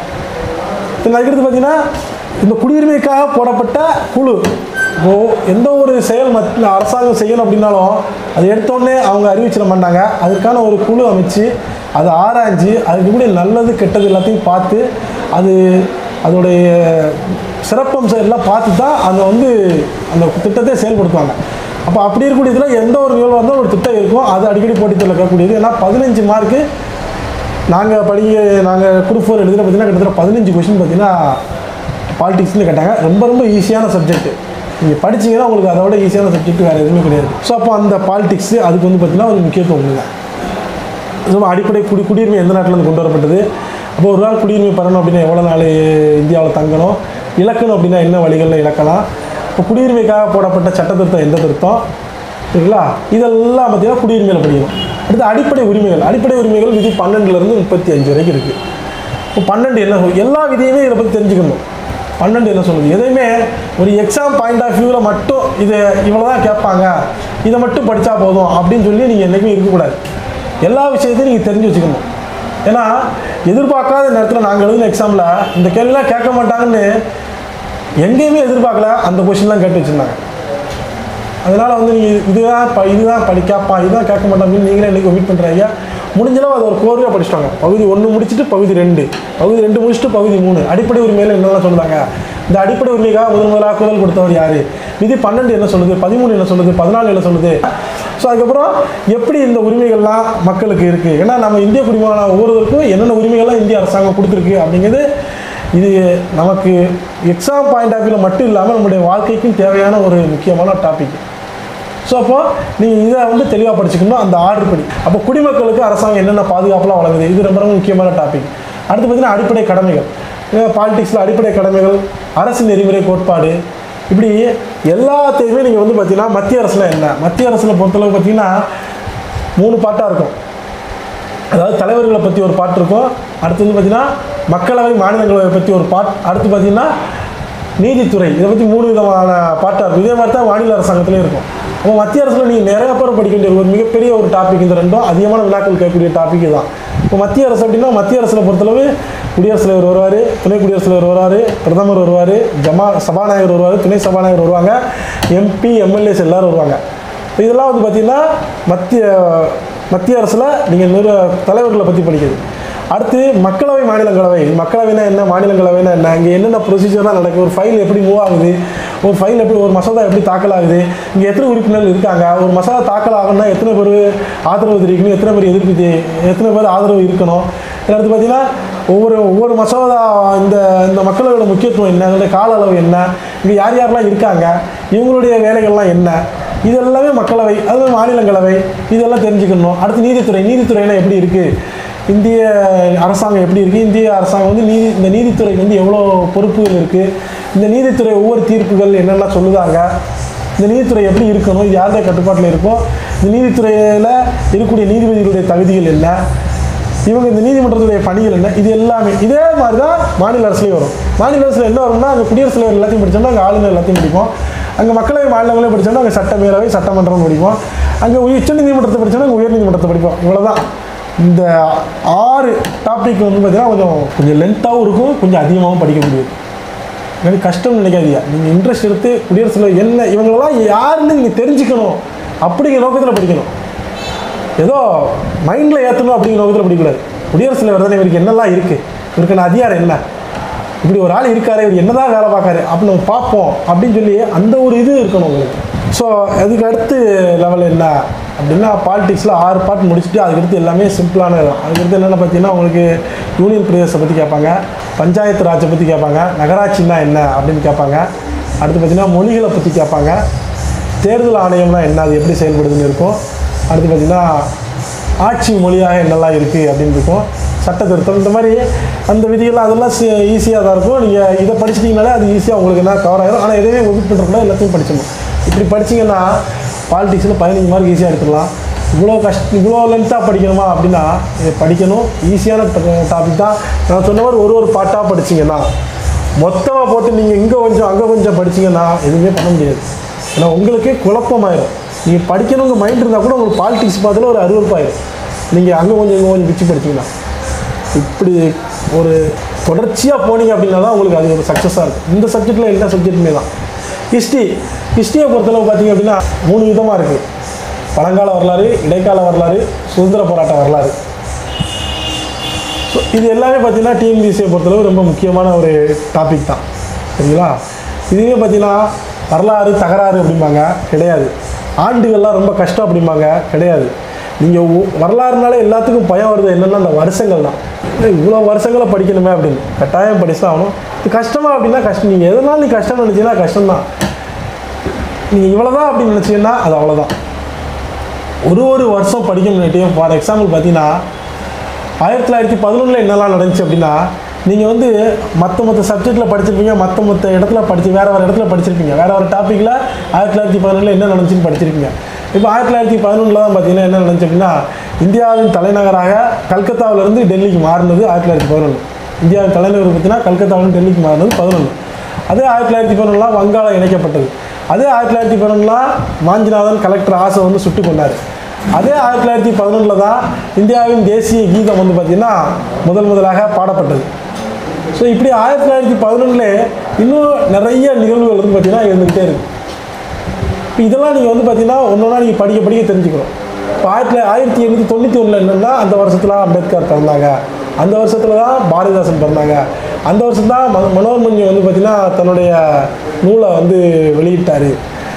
Speaker 1: இப்போ அதுக்கடுத்து பார்த்தீங்கன்னா இந்த குடியுரிமைக்காக போடப்பட்ட குழு இப்போ எந்த ஒரு செயல் மத் அரசாங்கம் செய்யணும் அப்படின்னாலும் அது எடுத்தோடனே அவங்க அறிவிச்சிட மாட்டாங்க அதற்கான ஒரு குழு அமைச்சு அதை ஆராய்ஞ்சு அதுக்கு கூட நல்லது கெட்டது எல்லாத்தையும் பார்த்து அது அதோடைய சிறப்பம்சம் எல்லாம் பார்த்து தான் அந்த வந்து அந்த திட்டத்தை செயல்படுத்துவாங்க அப்போ அப்படி இருக்கக்கூடிய இதில் எந்த ஒரு நிகழ்வாக இருந்தாலும் ஒரு திட்டம் இருக்கும் அது அடிக்கடி போட்டித்தில் இருக்கக்கூடியது ஏன்னா பதினஞ்சு மார்க்கு நாங்கள் படிக்க நாங்கள் குரூப் ஃபோர் எழுதுகிற பார்த்தீங்கன்னா கிட்டத்தட்ட பதினஞ்சு கொஷின் பார்த்தீங்கன்னா பாலிடிக்ஸ்னு கேட்டாங்க ரொம்ப ரொம்ப ஈஸியான சப்ஜெக்ட் நீங்கள் படிச்சீங்கன்னா உங்களுக்கு அதை விட ஈஸியான சப்ஜெக்ட் வேறு எதுவுமே கிடையாது ஸோ அப்போ அந்த பாலிடிக்ஸ் அதுக்கு வந்து பார்த்தீங்கன்னா ஒரு முக்கியத்துவம் கொடுங்க ஸோ அடிப்படை குடி குடியுரிமை எந்த நாட்டிலேருந்து கொண்டு வரப்பட்டது அப்போ ஒரு நாள் குடியுரிமை பெறணும் அப்படின்னா எவ்வளோ நாள் இந்தியாவில் தங்கணும் இழக்கணும் அப்படின்னா என்ன வழிகளில் இழக்கலாம் இப்போ குடியுரிமைக்காக போடப்பட்ட சட்ட திருத்தம் எந்த திருத்தம் சரிங்களா இதெல்லாம் பார்த்தீங்கன்னா குடியுரிமையில் படிக்கணும் அடுத்து அடிப்படை உரிமைகள் அடிப்படை உரிமைகள் விதி பன்னெண்டுலேருந்து முப்பத்தி அஞ்சு வரைக்கும் இருக்குது இப்போ பன்னெண்டு என்ன சொல்லுது? எல்லா விதியுமே இதை பற்றி தெரிஞ்சுக்கணும் பன்னெண்டு என்ன சொல்லுது எதையுமே ஒரு எக்ஸாம் பாயிண்ட் ஆஃப் வியூவில் மட்டும் இதை இவ்வளோ தான் கேட்பாங்க இதை மட்டும் படித்தா போதும் அப்படின்னு சொல்லி நீங்கள் என்றைக்குமே இருக்கக்கூடாது எல்லா விஷயத்தையும் நீங்கள் தெரிஞ்சு வச்சுக்கணும் ஏன்னா எதிர்பார்க்காத நேரத்தில் நாங்கள் எழுதின எக்ஸாமில் இந்த கேள்விலாம் கேட்க மாட்டாங்கன்னு எங்கேயுமே எதிர்பார்க்கல அந்த கொஷின்லாம் கேட்டு வச்சுருந்தாங்க அதனால் வந்து நீங்கள் இதுதான் ப இதுதான் படி கேட்பான் இதுதான் கேட்க மாட்டான் அப்படின்னு நீங்களே இன்றைக்கி ஒமிட் பண்ணுறீங்க முடிஞ்சளவு அதை ஒரு கோர்வையாக படிச்சிட்டாங்க பகுதி ஒன்று முடிச்சுட்டு பகுதி ரெண்டு பகுதி ரெண்டு முடிச்சுட்டு பகுதி மூணு அடிப்படை உரிமையில் என்னெல்லாம் சொல்லுவாங்க இந்த அடிப்படை உரிமைக்காக முதல் முதலாக குரல் கொடுத்தவர் யார் விதி பன்னெண்டு என்ன சொல்லுது பதிமூணு என்ன சொல்லுது பதினாலு என்ன சொல்லுது ஸோ அதுக்கப்புறம் எப்படி இந்த உரிமைகள்லாம் மக்களுக்கு இருக்குது ஏன்னா நம்ம இந்திய குடிமகனான ஒவ்வொருவருக்கும் என்னென்ன உரிமைகள்லாம் இந்திய அரசாங்கம் கொடுத்துருக்கு அப்படிங்கிறது இது நமக்கு எக்ஸாம் பாயிண்ட் ஆஃப் வியூவில் மட்டும் இல்லாமல் நம்முடைய வாழ்க்கைக்கும் தேவையான ஒரு முக்கியமான டாபிக் ஸோ அப்போ நீங்கள் இதை வந்து தெளிவாக படிச்சுக்கணும் அந்த ஆர்டர் படி அப்போ குடிமக்களுக்கு அரசாங்கம் என்னென்ன பாதுகாப்புலாம் வழங்குது இது ரொம்ப ரொம்ப முக்கியமான டாபிக் அடுத்து பார்த்தீங்கன்னா அடிப்படை கடமைகள் பாலிடிக்ஸில் அடிப்படை கடமைகள் அரசு நெறிமுறை கோட்பாடு இப்படி எல்லாத்தையுமே நீங்கள் வந்து பார்த்தீங்கன்னா மத்திய அரசில் என்ன மத்திய அரசில் பொறுத்தளவு பார்த்தீங்கன்னா மூணு பாட்டாக இருக்கும் அதாவது தலைவர்களை பற்றி ஒரு பாட்டு இருக்கும் அடுத்து வந்து பார்த்தீங்கன்னா மக்களவை மாநிலங்களவை பற்றி ஒரு பாட் அடுத்து பார்த்தீங்கன்னா நீதித்துறை இதை பற்றி மூணு விதமான பாட்டாக இருக்கும் இதே மாதிரி தான் மாநில அரசாங்கத்திலே இருக்கும் அப்போ மத்திய அரசில் நீங்கள் நிறைய பேர் படிக்க வேண்டிய ஒரு மிகப்பெரிய ஒரு டாபிக் இந்த ரெண்டும் அதிகமான வினாக்கள் கேட்கக்கூடிய டாபிக் தான் இப்போ மத்திய அரசு அப்படின்னா மத்திய அரசில் பொறுத்தளவு குடியரசுத் தலைவர் வருவார் துணை குடியரசுத் தலைவர் வருவார் பிரதமர் வருவார் ஜமா சபாநாயகர் வருவார் துணை சபாநாயகர் வருவாங்க எம்பி எம்எல்ஏஸ் எல்லாரும் வருவாங்க இப்போ இதெல்லாம் வந்து பார்த்திங்கன்னா மத்திய மத்திய அரசில் நீங்கள் நிறு தலைவர்களை பற்றி படிக்கிறது அடுத்து மக்களவை மாநிலங்களவை மக்களவைனா என்ன மாநிலங்களவைனா என்ன இங்கே என்னென்ன ப்ரொசீஜர்லாம் நடக்குது ஒரு ஃபைல் எப்படி மூவ் ஆகுது ஒரு ஃபைல் எப்படி ஒரு மசோதா எப்படி தாக்கல் ஆகுது இங்கே எத்தனை உறுப்பினர்கள் இருக்காங்க ஒரு மசோதா தாக்கல் ஆகணும்னா எத்தனை பேர் ஆதரவு தெரிவிக்கணும் எத்தனை பேர் எதிர்ப்பு தெ- எத்தனை பேர் ஆதரவு இருக்கணும் இதில் அடுத்து பார்த்தீங்கன்னா ஒவ்வொரு ஒவ்வொரு மசோதா இந்த இந்த மக்களவையோட முக்கியத்துவம் என்ன அதோட கால அளவு என்ன இங்கே யார் யாரெல்லாம் இருக்காங்க இவங்களுடைய வேலைகள்லாம் என்ன இது எல்லாமே மக்களவை அது மாநிலங்களவை இதெல்லாம் தெரிஞ்சுக்கணும் அடுத்து நீதித்துறை நீதித்துறைனா எப்படி இருக்குது இந்திய அரசாங்கம் எப்படி இருக்குது இந்திய அரசாங்கம் வந்து நீதி இந்த நீதித்துறைக்கு வந்து எவ்வளோ பொறுப்புகள் இருக்குது இந்த நீதித்துறை ஒவ்வொரு தீர்ப்புகள் என்னென்ன சொல்லுதாங்க இந்த நீதித்துறை எப்படி இருக்கணும் இது யாருடைய கட்டுப்பாட்டில் இருக்கும் இந்த நீதித்துறையில் இருக்கக்கூடிய நீதிபதிகளுடைய தகுதிகள் என்ன இவங்க இந்த நீதிமன்றத்துடைய பணிகள் என்ன இது எல்லாமே இதே மாதிரி தான் மாநில அரசுலேயும் வரும் மாநில அரசில் என்ன வரும்னா அங்கே குடியரசுத் தலைவர் எல்லாத்தையும் படிச்சோம்னா அங்கே ஆளுநர் எல்லாத்தையும் படிப்போம் அங்கே மக்களவை மாநிலங்களே படிச்சோம்னா அங்கே சட்டமேலவை சட்டமன்றம் படிப்போம் அங்கே உச்ச நீதிமன்றத்தை படிச்சோம்னா அங்கே உயர் நீதிமன்றத்தை படிப்போம் இவ்வளவுதான் இந்த ஆறு டாபிக் வந்து பார்த்தீங்கன்னா கொஞ்சம் கொஞ்சம் லென்த்தாகவும் இருக்கும் கொஞ்சம் அதிகமாகவும் படிக்க முடியும் எனக்கு கஷ்டம்னு நினைக்காதீங்க நீங்கள் இன்ட்ரெஸ்ட் எடுத்து குடியரசுத் தலைவர் என்ன இவங்களெல்லாம் யாருன்னு நீங்கள் தெரிஞ்சுக்கணும் அப்படிங்கிற நோக்கத்தில் படிக்கணும் ஏதோ மைண்டில் ஏற்றணும் அப்படிங்கிற நோக்கத்தில் படிக்கக்கூடாது குடியரசுத் தலைவர் தானே இவருக்கு என்னெல்லாம் இருக்குது இவருக்கான அதிகாரம் என்ன இப்படி ஒரு ஆள் இருக்காரு இவர் என்னதான் வேலை பார்க்காரு அப்படி நம்ம பார்ப்போம் அப்படின்னு சொல்லி அந்த ஒரு இது இருக்கணும் உங்களுக்கு ஸோ அதுக்கு அடுத்து லெவல் என்ன அப்படின்னா பாலிடிக்ஸில் ஆறு பார்ட் முடிச்சுட்டு அதுக்கடுத்து எல்லாமே சிம்பிளான இதுதான் அதுக்கடுத்து என்னென்ன பார்த்தீங்கன்னா உங்களுக்கு யூனியன் பிரதேசத்தை பற்றி கேட்பாங்க பஞ்சாயத்து ராஜை பற்றி கேட்பாங்க நகராட்சின்னா என்ன அப்படின்னு கேட்பாங்க அடுத்து பார்த்தீங்கன்னா மொழிகளை பற்றி கேட்பாங்க தேர்தல் ஆணையம்னா என்ன அது எப்படி செயல்படுதுன்னு இருக்கும் அடுத்து பார்த்தீங்கன்னா ஆட்சி மொழியாக என்னெல்லாம் இருக்குது அப்படின்னு இருக்கும் சட்ட திருத்தம் இந்த மாதிரி அந்த விதிகள்லாம் அதெல்லாம் ஈஸியாக தான் இருக்கும் நீங்கள் இதை படிச்சிட்டிங்கனாலே அது ஈஸியாக உங்களுக்கு என்ன கவர் ஆயிரும் ஆனால் எதையுமே ஒதுக்கு பண்ணுறதுனா எல்லாத்தையும் படிச்சிடணும் இப்படி படிச்சீங்கன்னா பாலிட்டிக்ஸில் பதினஞ்சு மார்க் ஈஸியாக எடுத்துடலாம் இவ்வளோ கஷ்ட இவ்வளோ லென்த்தாக படிக்கணுமா அப்படின்னா இது படிக்கணும் ஈஸியான டாபிக் தான் நான் சொன்ன மாதிரி ஒரு ஒரு பாட்டாக படிச்சீங்கன்னா மொத்தமாக போட்டு நீங்கள் இங்கே கொஞ்சம் அங்கே கொஞ்சம் படிச்சீங்கன்னா எதுவுமே பண்ண முடியாது ஏன்னா உங்களுக்கு குழப்பமாயிரும் நீங்கள் படிக்கணுங்க மைண்ட் இருந்தால் கூட உங்களுக்கு பாலிட்டிக்ஸ் பார்த்துல ஒரு அருவருப்பாயிரும் நீங்கள் அங்கே கொஞ்சம் இங்கே கொஞ்சம் பிச்சு படிச்சீங்கன்னா இப்படி ஒரு தொடர்ச்சியாக போனீங்க அப்படின்னா தான் உங்களுக்கு அது ஒரு சக்ஸஸாக இருக்கும் இந்த சப்ஜெக்டில் எல்லா சப்ஜெக்ட்டுமே தான் ஹிஸ்ட்ரி ஹிஸ்ட்ரியை பொறுத்தளவு பார்த்தீங்க அப்படின்னா மூணு விதமாக இருக்குது பழங்கால வரலாறு இடைக்கால வரலாறு சுதந்திர போராட்ட வரலாறு ஸோ இது எல்லாமே பார்த்தீங்கன்னா டிஎன்பிசியை பொறுத்தளவு ரொம்ப முக்கியமான ஒரு டாபிக் தான் சரிங்களா இதுவே பார்த்தீங்கன்னா வரலாறு தகராறு அப்படிம்பாங்க கிடையாது ஆண்டுகள்லாம் ரொம்ப கஷ்டம் அப்படிம்பாங்க கிடையாது நீங்கள் வரலாறுனாலே எல்லாத்துக்கும் பயம் வருது என்னென்னா அந்த வருஷங்கள் தான் ஏய், இவ்வளோ வருஷங்களை படிக்கணுமே அப்படின்னு கட்டாயம் படிச்சு தான் ஆகணும் இது கஷ்டமா அப்படின்னா கஷ்டம் நீங்கள் எதனால நீ கஷ்டம் நினச்சிங்கன்னா கஷ்டம்தான் நீங்கள் இவ்வளோதான் அப்படின்னு நினச்சிங்கன்னா அது அவ்வளோதான் ஒரு ஒரு வருஷம் படிக்க முன்னாடியும் ஃபார் எக்ஸாம்பிள் பார்த்தீங்கன்னா ஆயிரத்தி தொள்ளாயிரத்தி பதினொன்றில் என்னெல்லாம் நடந்துச்சு அப்படின்னா நீங்கள் வந்து மற்ற மற்ற சப்ஜெக்ட்டில் படிச்சிருப்பீங்க மற்ற மற்ற இடத்துல படிச்சு வேறு வேறு இடத்துல படிச்சிருப்பீங்க வேறு ஒரு டாப்பிக்கில் ஆயிரத்தி தொள்ளாயிரத்தி பதினொன்றில் என்ன நடந்துச்சுன்னு படிச்சிருப்பீங்க இப்போ ஆயிரத்தி தொள்ளாயிரத்தி பதினொன்றில் தான் பார்த்தீங்கன்னா என்ன நடந்துச்சு அப்படின்னா இந்தியாவின் தலைநகராக கல்கத்தாவிலேருந்து டெல்லிக்கு மாறினது ஆயிரத்தி தொள்ளாயிரத்தி பதினொன்று இந்தியாவின் தலைநகர் பார்த்தீங்கன்னா கல்கத்தாவிலிருந்து டெல்லிக்கு மாறினது பதினொன்று அதே ஆயிரத்தி தொள்ளாயிரத்தி பதினொன்றில் வங்காளம் இணைக்கப்பட்டது அதே ஆயிரத்தி தொள்ளாயிரத்தி பதினொன்றில் வாஞ்சிநாதன் கலெக்டர் ஆசை வந்து சுட்டு கொண்டார் அதே ஆயிரத்தி தொள்ளாயிரத்தி பதினொன்றில் தான் இந்தியாவின் தேசிய கீதம் வந்து பார்த்திங்கன்னா முதல் முதலாக பாடப்பட்டது ஸோ இப்படி ஆயிரத்தி தொள்ளாயிரத்தி பதினொன்றில் இன்னும் நிறைய நிகழ்வுகள் வந்து பார்த்திங்கன்னா இருந்துக்கிட்டே இருக்குது இப்போ இதெல்லாம் நீங்கள் வந்து பார்த்தீங்கன்னா ஒன்றா நீங்கள் படிக்க படிக்க தெரிஞ்சுக்கணும் இப்போ ஆயிரத்தி ஆயிரத்தி எண்ணூற்றி தொண்ணூற்றி ஒன்றில் என்னென்னா அந்த வருஷத்தில் அம்பேத்கர் பிறந்தாங்க அந்த வருஷத்தில் தான் பாரதிதாசன் பிறந்தாங்க அந்த வருஷம் தான் ம மனோன்மணியம் வந்து பார்த்திங்கன்னா தன்னுடைய நூலை வந்து வெளியிட்டார்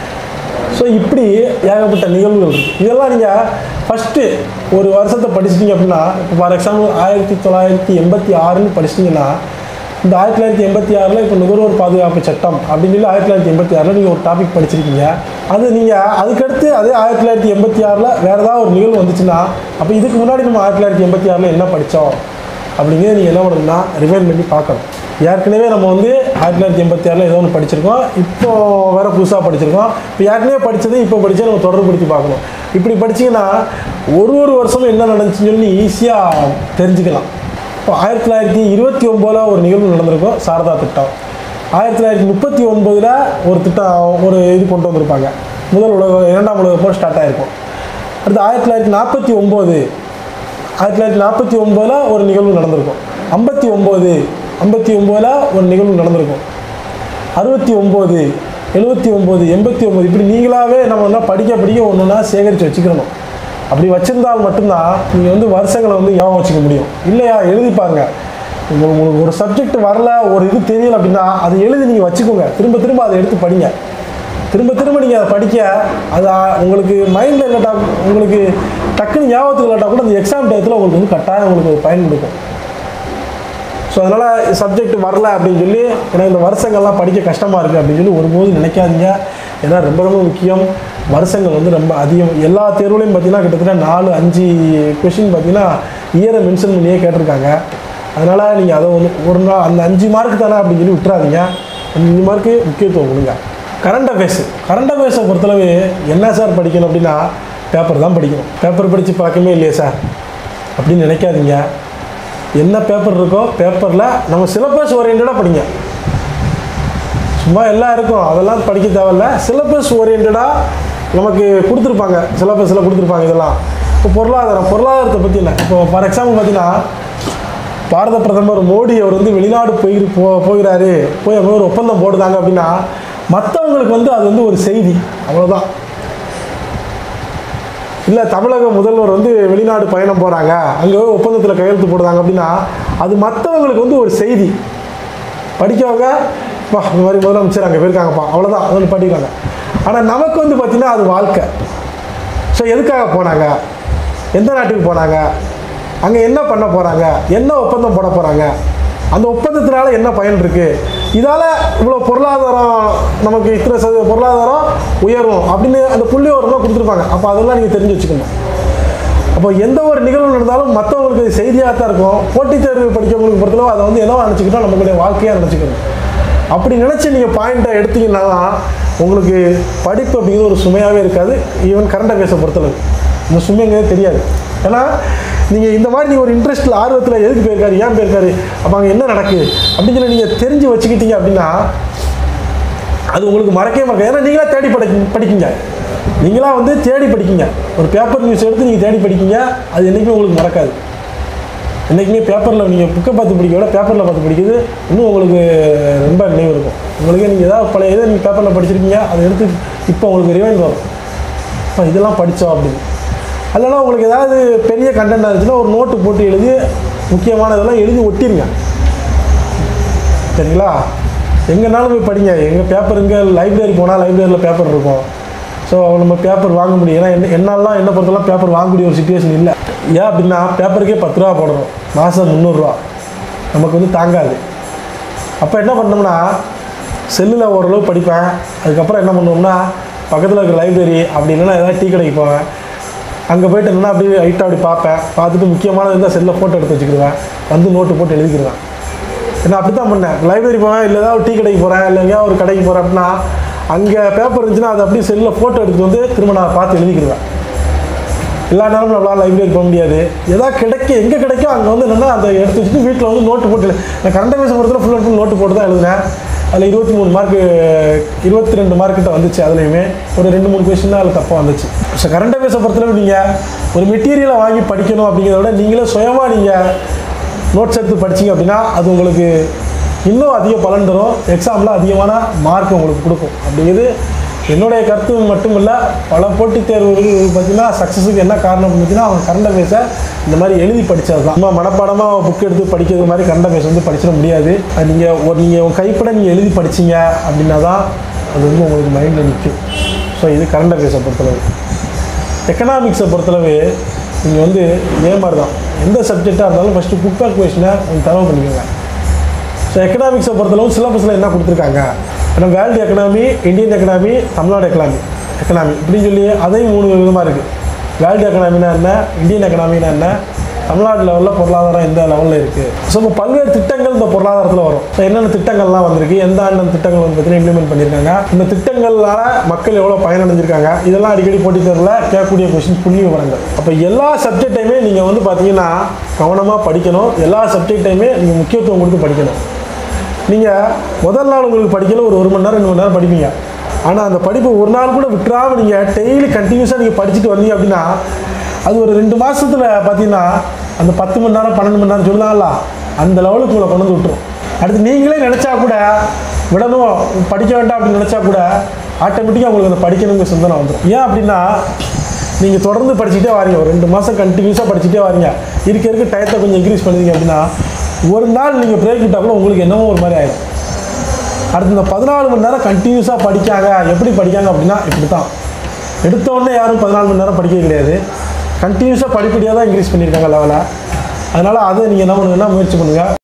Speaker 1: ஸோ இப்படி ஏகப்பட்ட நிகழ்வுகள் இருக்குது இதெல்லாம் நீங்கள் ஃபஸ்ட்டு ஒரு வருஷத்தை படிச்சிட்டிங்க அப்படின்னா இப்போ ஃபார் எக்ஸாம்பிள் ஆயிரத்தி தொள்ளாயிரத்தி எண்பத்தி ஆறுன்னு படிச்சிட்டிங்கன்னா இந்த ஆயிரத்தி தொள்ளாயிரத்தி எண்பத்தி ஆறில் இப்போ நுகர்வோர் பாதுகாப்பு சட்டம் அப்படின்னு சொல்லி ஆயிரத்தி தொள்ளாயிரத்தி எண்பத்தி ஆறில் நீங்கள் ஒரு டாபிக் படிச்சிருக்கீங்க அது நீங்கள் அதுக்கடுத்து அதே ஆயிரத்தி தொள்ளாயிரத்தி எண்பத்தி ஆறில் வேறு ஏதாவது ஒரு நிகழ்வு வந்துச்சுன்னா அப்போ இதுக்கு முன்னாடி நம்ம ஆயிரத்தி தொள்ளாயிரத்தி எண்பத்தி ஆறில் என்ன படித்தோம் அப்படிங்கிறத நீங்கள் என்ன பண்ணணும்னா ரிவைன் பண்ணி பார்க்கணும் ஏற்கனவே நம்ம வந்து ஆயிரத்தி தொள்ளாயிரத்தி எண்பத்தி ஆறில் ஏதோ ஒன்று படிச்சிருக்கோம் இப்போ வேறு புதுசாக படிச்சிருக்கோம் இப்போ ஏற்கனவே படித்தது இப்போ படித்தா நம்ம தொடர்புபடுத்தி பார்க்கணும் இப்படி படிச்சீங்கன்னா ஒரு ஒரு வருஷமும் என்ன நடந்துச்சுன்னு சொல்லி ஈஸியாக தெரிஞ்சுக்கலாம் இப்போ ஆயிரத்தி தொள்ளாயிரத்தி இருபத்தி ஒம்போதில் ஒரு நிகழ்வு நடந்திருக்கும் சாரதா திட்டம் ஆயிரத்தி தொள்ளாயிரத்தி முப்பத்தி ஒன்பதில் ஒரு திட்டம் ஒரு இது கொண்டு வந்திருப்பாங்க முதல் உலக இரண்டாம் உலக போர் ஸ்டார்ட் ஆகிருக்கும் அடுத்து ஆயிரத்தி தொள்ளாயிரத்தி நாற்பத்தி ஒம்பது ஆயிரத்தி தொள்ளாயிரத்தி நாற்பத்தி ஒம்போதில் ஒரு நிகழ்வு நடந்திருக்கும் ஐம்பத்தி ஒம்பது ஐம்பத்தி ஒம்போதில் ஒரு நிகழ்வு நடந்திருக்கும் அறுபத்தி ஒம்பது எழுபத்தி ஒம்பது எண்பத்தி ஒம்பது இப்படி நீங்களாகவே நம்ம என்ன படிக்க படிக்க ஒன்று ஒன்றா சேகரித்து வச்சுக்கிறணும் அப்படி வச்சிருந்தால் மட்டும்தான் நீங்கள் வந்து வருஷங்களை வந்து ஞாபகம் வச்சுக்க முடியும் இல்லையா எழுதி பாருங்க உங்களுக்கு உங்களுக்கு ஒரு சப்ஜெக்ட் வரல ஒரு இது தெரியல அப்படின்னா அதை எழுதி நீங்கள் வச்சுக்கோங்க திரும்ப திரும்ப அதை எடுத்து படிங்க திரும்ப திரும்ப நீங்கள் அதை படிக்க அது ஆ- உங்களுக்கு மைண்டில் இல்லாட்டா உங்களுக்கு டக்குன்னு ஞாபகத்துக்கு இல்லாட்டா கூட அந்த எக்ஸாம் டயத்தில் உங்களுக்கு வந்து கட்டாயம் உங்களுக்கு அது பயன் கொடுக்கும் ஸோ அதனால் சப்ஜெக்ட் வரல அப்படின்னு சொல்லி எனக்கு இந்த வருஷங்கள்லாம் படிக்க கஷ்டமாக இருக்குது அப்படின்னு சொல்லி ஒருபோதும் நினைக்காதீங்க ஏன்னா ரொம்ப ரொம்ப முக்கியம் வருஷங்கள் வந்து ரொம்ப அதிகம் எல்லா தேர்வுலையும் பார்த்தீங்கன்னா கிட்டத்தட்ட நாலு அஞ்சு கொஷின் பார்த்தீங்கன்னா இயரை மென்ஷன் பண்ணியே கேட்டிருக்காங்க அதனால் நீங்கள் அதை வந்து ஒரு நாள் அந்த அஞ்சு மார்க் தானே அப்படின்னு சொல்லி விட்டுறாதீங்க அந்த அஞ்சு மார்க்கு முக்கியத்துவம் கொடுங்க கரண்ட் அஃபேர்ஸ் கரண்ட் அஃபேர்ஸை பொறுத்தளவு என்ன சார் படிக்கணும் அப்படின்னா பேப்பர் தான் படிக்கணும் பேப்பர் படித்து பார்க்கவே இல்லையே சார் அப்படின்னு நினைக்காதீங்க என்ன பேப்பர் இருக்கோ பேப்பரில் நம்ம சிலபஸ் ஓரியன்டாக படிங்க சும்மா எல்லாம் இருக்கும் அதெல்லாம் படிக்க தேவையில்ல சிலபஸ் ஓரியன்டாக நமக்கு கொடுத்துருப்பாங்க சிலபஸில் கொடுத்துருப்பாங்க இதெல்லாம் இப்போ பொருளாதாரம் பொருளாதாரத்தை பற்றி என்ன இப்போ ஃபார் எக்ஸாம்பிள் பார்த்தீங்கன்னா பாரத பிரதமர் மோடி அவர் வந்து வெளிநாடு போய் போ போகிறாரு போய் அங்கே ஒரு ஒப்பந்தம் போடுதாங்க அப்படின்னா மற்றவங்களுக்கு வந்து அது வந்து ஒரு செய்தி அவ்வளோதான் இல்லை தமிழக முதல்வர் வந்து வெளிநாடு பயணம் போகிறாங்க அங்கே போய் ஒப்பந்தத்தில் கையெழுத்து போடுறாங்க அப்படின்னா அது மற்றவங்களுக்கு வந்து ஒரு செய்தி படிக்கவங்க பா இந்த மாதிரி முதலமைச்சர் அங்கே போயிருக்காங்கப்பா அவ்வளோதான் அது வந்து படிக்கிறாங்க ஆனால் நமக்கு வந்து பார்த்திங்கன்னா அது வாழ்க்கை ஸோ எதுக்காக போனாங்க எந்த நாட்டுக்கு போனாங்க அங்கே என்ன பண்ண போகிறாங்க என்ன ஒப்பந்தம் போட போகிறாங்க அந்த ஒப்பந்தத்தினால என்ன பயன் இருக்குது இதால் இவ்வளோ பொருளாதாரம் நமக்கு இத்தனை சதவீத பொருளாதாரம் உயரும் அப்படின்னு அந்த புள்ளி ஓரமாக கொடுத்துருப்பாங்க அப்போ அதெல்லாம் நீங்கள் தெரிஞ்சு வச்சுக்கணும் அப்போ எந்த ஒரு நிகழ்வு நடந்தாலும் மற்றவங்களுக்கு இது செய்தியாக தான் இருக்கும் போட்டித் தேர்வு படிக்கிறவங்களுக்கு பொறுத்தளவு அதை வந்து என்னவா நினச்சிக்கிட்டோம் நம்மளுடைய வாழ்க்கையாக நினச்சிக்கணும் அப்படி நினச்சி நீங்கள் பாயிண்ட்டை எடுத்தீங்கன்னா தான் உங்களுக்கு படிப்பு அப்படிங்கிறது ஒரு சுமையாகவே இருக்காது ஈவன் கரண்ட் அஃபேர்ஸை பொறுத்தளவு இந்த சுமைங்கிறதே தெரியாது ஏன்னா நீங்கள் இந்த மாதிரி நீங்கள் ஒரு இன்ட்ரெஸ்ட்டில் ஆர்வத்தில் எதுக்கு போயிருக்காரு ஏன் போயிருக்காரு அப்போ அங்கே என்ன நடக்குது அப்படின்னு சொல்லி நீங்கள் தெரிஞ்சு வச்சுக்கிட்டீங்க அப்படின்னா அது உங்களுக்கு மறக்கவே மறக்க ஏன்னா நீங்களா தேடி படி படிக்கீங்க நீங்களா வந்து தேடி படிக்கீங்க ஒரு பேப்பர் நியூஸ் எடுத்து நீங்கள் தேடி படிக்கீங்க அது என்றைக்குமே உங்களுக்கு மறக்காது என்றைக்குமே பேப்பரில் நீங்கள் புக்கை பார்த்து படிக்க விட பேப்பரில் பார்த்து படிக்கிறது இன்னும் உங்களுக்கு ரொம்ப நினைவு இருக்கும் உங்களுக்கு நீங்கள் ஏதாவது பழைய இதை நீங்கள் பேப்பரில் படிச்சிருக்கீங்க அதை எடுத்து இப்போ உங்களுக்கு ரிவைண்ட் வரும் இப்போ இதெல்லாம் படித்தோம் அப்படின்னு இல்லைனா உங்களுக்கு ஏதாவது பெரிய கண்டென்ட் இருந்துச்சுன்னா ஒரு நோட்டு போட்டு எழுதி முக்கியமானதெல்லாம் எழுதி ஒட்டிருங்க சரிங்களா எங்கேனாலும் போய் படிங்க எங்கள் பேப்பர் இங்கே லைப்ரரி போனால் லைப்ரரியில் பேப்பர் இருக்கும் ஸோ நம்ம பேப்பர் வாங்க முடியும் ஏன்னா என்ன என்னாலாம் என்ன பொறுத்தலாம் பேப்பர் வாங்கக்கூடிய ஒரு சுச்சுவேஷன் இல்லை ஏன் அப்படின்னா பேப்பருக்கே பத்து ரூபா போடணும் மாதம் முந்நூறுரூவா நமக்கு வந்து தாங்காது அப்போ என்ன பண்ணோம்னா செல்லில் ஓரளவு படிப்பேன் அதுக்கப்புறம் என்ன பண்ணுவோம்னா பக்கத்தில் இருக்கிற லைப்ரரி அப்படி இல்லைன்னா ஏதாவது டீ கடைக்கு போவேன் அங்கே போயிட்டு என்னன்னா அப்படியே லைட்டாக அப்படி பார்ப்பேன் பார்த்துட்டு முக்கியமானது இருந்தால் செல்லில் ஃபோட்டோ எடுத்து வச்சுக்கிடுவேன் வந்து நோட்டு போட்டு எழுதிக்கிடுவேன் நான் அப்படி தான் பண்ணேன் லைப்ரரி போவேன் இல்லை ஏதாவது ஒரு டீ கடைக்கு போகிறேன் இல்லை எங்கேயாவது ஒரு கடைக்கு போகிறேன் அப்படின்னா அங்கே பேப்பர் இருந்துச்சுன்னா அதை அப்படியே செல்லில் ஃபோட்டோ எடுத்துட்டு வந்து திரும்ப நான் பார்த்து எழுதிக்கிடுவேன் எல்லா நேரமும் நம்மளால் லைப்ரரி போக முடியாது எதாவது கிடைக்க எங்கே கிடைக்கும் அங்கே வந்து என்னென்னா அதை எடுத்து வச்சுட்டு வீட்டில் வந்து நோட்டு போட்டு எழு- நான் கரண்ட் அஃபேர்ஸ் பொறுத்தவரை ஃபுல் அண்ட் ஃபுல் நோட்டு போட்டு தான் எழுதினேன் அதில் இருபத்தி மூணு மார்க்கு இருபத்தி ரெண்டு மார்க்கிட்ட வந்துச்சு அதுலேயுமே ஒரு ரெண்டு மூணு கொஸ்டின் தான் அதில் தப்பாக வந்துச்சு ஸோ கரண்ட் அஃபேர்ஸை பொறுத்தளவு நீங்கள் ஒரு மெட்டீரியலை வாங்கி படிக்கணும் அப்படிங்கிறத விட நீங்களே சுயமாக நீங்கள் நோட்ஸ் எடுத்து படிச்சீங்க அப்படின்னா அது உங்களுக்கு இன்னும் அதிக பலன் தரும் எக்ஸாமில் அதிகமான மார்க் உங்களுக்கு கொடுக்கும் அப்படிங்கிறது என்னுடைய கருத்து மட்டும் இல்லை பல போட்டித் தேர்வுகள் பார்த்தீங்கன்னா சக்ஸஸுக்கு என்ன காரணம் அப்படின்னு பார்த்தீங்கன்னா அவங்க கரண்ட் அஃபேர்ஸை இந்த மாதிரி எழுதி படித்தது தான் நம்ம மனப்பாடமாக புக் எடுத்து படிக்கிறது மாதிரி கரண்ட் அஃபேர்ஸ் வந்து படிச்சிட முடியாது அது நீங்கள் ஒரு நீங்கள் உங்கள் கைப்பட நீங்கள் எழுதி படிச்சீங்க அப்படின்னா தான் அது வந்து உங்களுக்கு மைண்டில் நிற்கும் ஸோ இது கரண்ட் அஃபேர்ஸை பொறுத்தளவு எக்கனாமிக்ஸை பொறுத்தளவு நீங்கள் வந்து இதே மாதிரி தான் எந்த சப்ஜெக்டாக இருந்தாலும் ஃபஸ்ட்டு புக் பேக் கொஷினை கொஞ்சம் தரவு பண்ணிக்கோங்க ஸோ எக்கனாமிக்ஸை பொறுத்தளவு சிலபஸில் என்ன கொடுத்துருக்காங்க ஏன்னா world economy Indian economy Tamil Nadu economy economy இப்படின்னு சொல்லி அதையும் மூணு விதமாக இருக்குது வேர்ல்டு எக்கனாமினா என்ன இந்தியன் எக்கனாமினா என்ன தமிழ்நாடு லெவலில் பொருளாதாரம் எந்த லெவலில் இருக்குது ஸோ இப்போ பல்வேறு திட்டங்கள் இந்த பொருளாதாரத்தில் வரும் ஸோ என்னென்ன திட்டங்கள்லாம் வந்திருக்கு எந்த ஆண்டு அந்த திட்டங்கள் வந்து பார்த்தீங்கன்னா இம்ப்ளிமெண்ட் பண்ணியிருக்காங்க இந்த திட்டங்களால் மக்கள் எவ்வளோ பயனடைஞ்சிருக்காங்க இதெல்லாம் அடிக்கடி போட்டித் தேர்வில் கேட்கக்கூடிய கொஷின் புள்ளி விவரங்கள் அப்போ எல்லா சப்ஜெக்டையுமே நீங்கள் வந்து பார்த்தீங்கன்னா கவனமாக படிக்கணும் எல்லா சப்ஜெக்டையுமே நீங்கள் முக்கியத்துவம் கொடுத்து படிக்கணும் நீங்கள் முதல் நாள் உங்களுக்கு படிக்கல ஒரு ஒரு மணி நேரம் ரெண்டு மணி நேரம் படிப்பீங்க ஆனால் அந்த படிப்பு ஒரு நாள் கூட விட்டுறாமல் நீங்கள் டெய்லி கண்டினியூஸாக நீங்கள் படிச்சுட்டு வந்தீங்க அப்படின்னா அது ஒரு ரெண்டு மாதத்தில் பார்த்தீங்கன்னா அந்த பத்து மணி நேரம் பன்னெண்டு மணி நேரம் சொல்லலாம்ல அந்த லெவலுக்கு உங்களை கொண்டு வந்து விட்டுரும் அடுத்து நீங்களே நினச்சா கூட விடணும் படிக்க வேண்டாம் அப்படின்னு நினச்சா கூட ஆட்டோமேட்டிக்காக உங்களுக்கு அந்த படிக்கணுங்கிற சிந்தனை வந்துடும் ஏன் அப்படின்னா நீங்கள் தொடர்ந்து படிச்சுட்டே வாரீங்க ஒரு ரெண்டு மாதம் கண்டினியூஸாக படிச்சுட்டே வாரீங்க இருக்க இருக்க டயத்தை கொஞ்சம் இன்க்ரீஸ் பண்ணுவீங்க அப்படின்னா ஒரு நாள் நீங்கள் பிரேக் விட்டால் கூட உங்களுக்கு என்னவோ ஒரு மாதிரி ஆயிடும் அடுத்து இந்த பதினாலு மணி நேரம் கண்டினியூஸாக படிக்காங்க எப்படி படிக்காங்க அப்படின்னா இப்படி தான் எடுத்த உடனே யாரும் பதினாலு மணி நேரம் படிக்க கிடையாது கண்டினியூஸாக படிப்படியாக தான் இன்க்ரீஸ் பண்ணியிருக்காங்க லெவலை அதனால் அதை நீங்கள் என்ன பண்ணுங்கன்னா முயற்சி பண்ணுங்கள்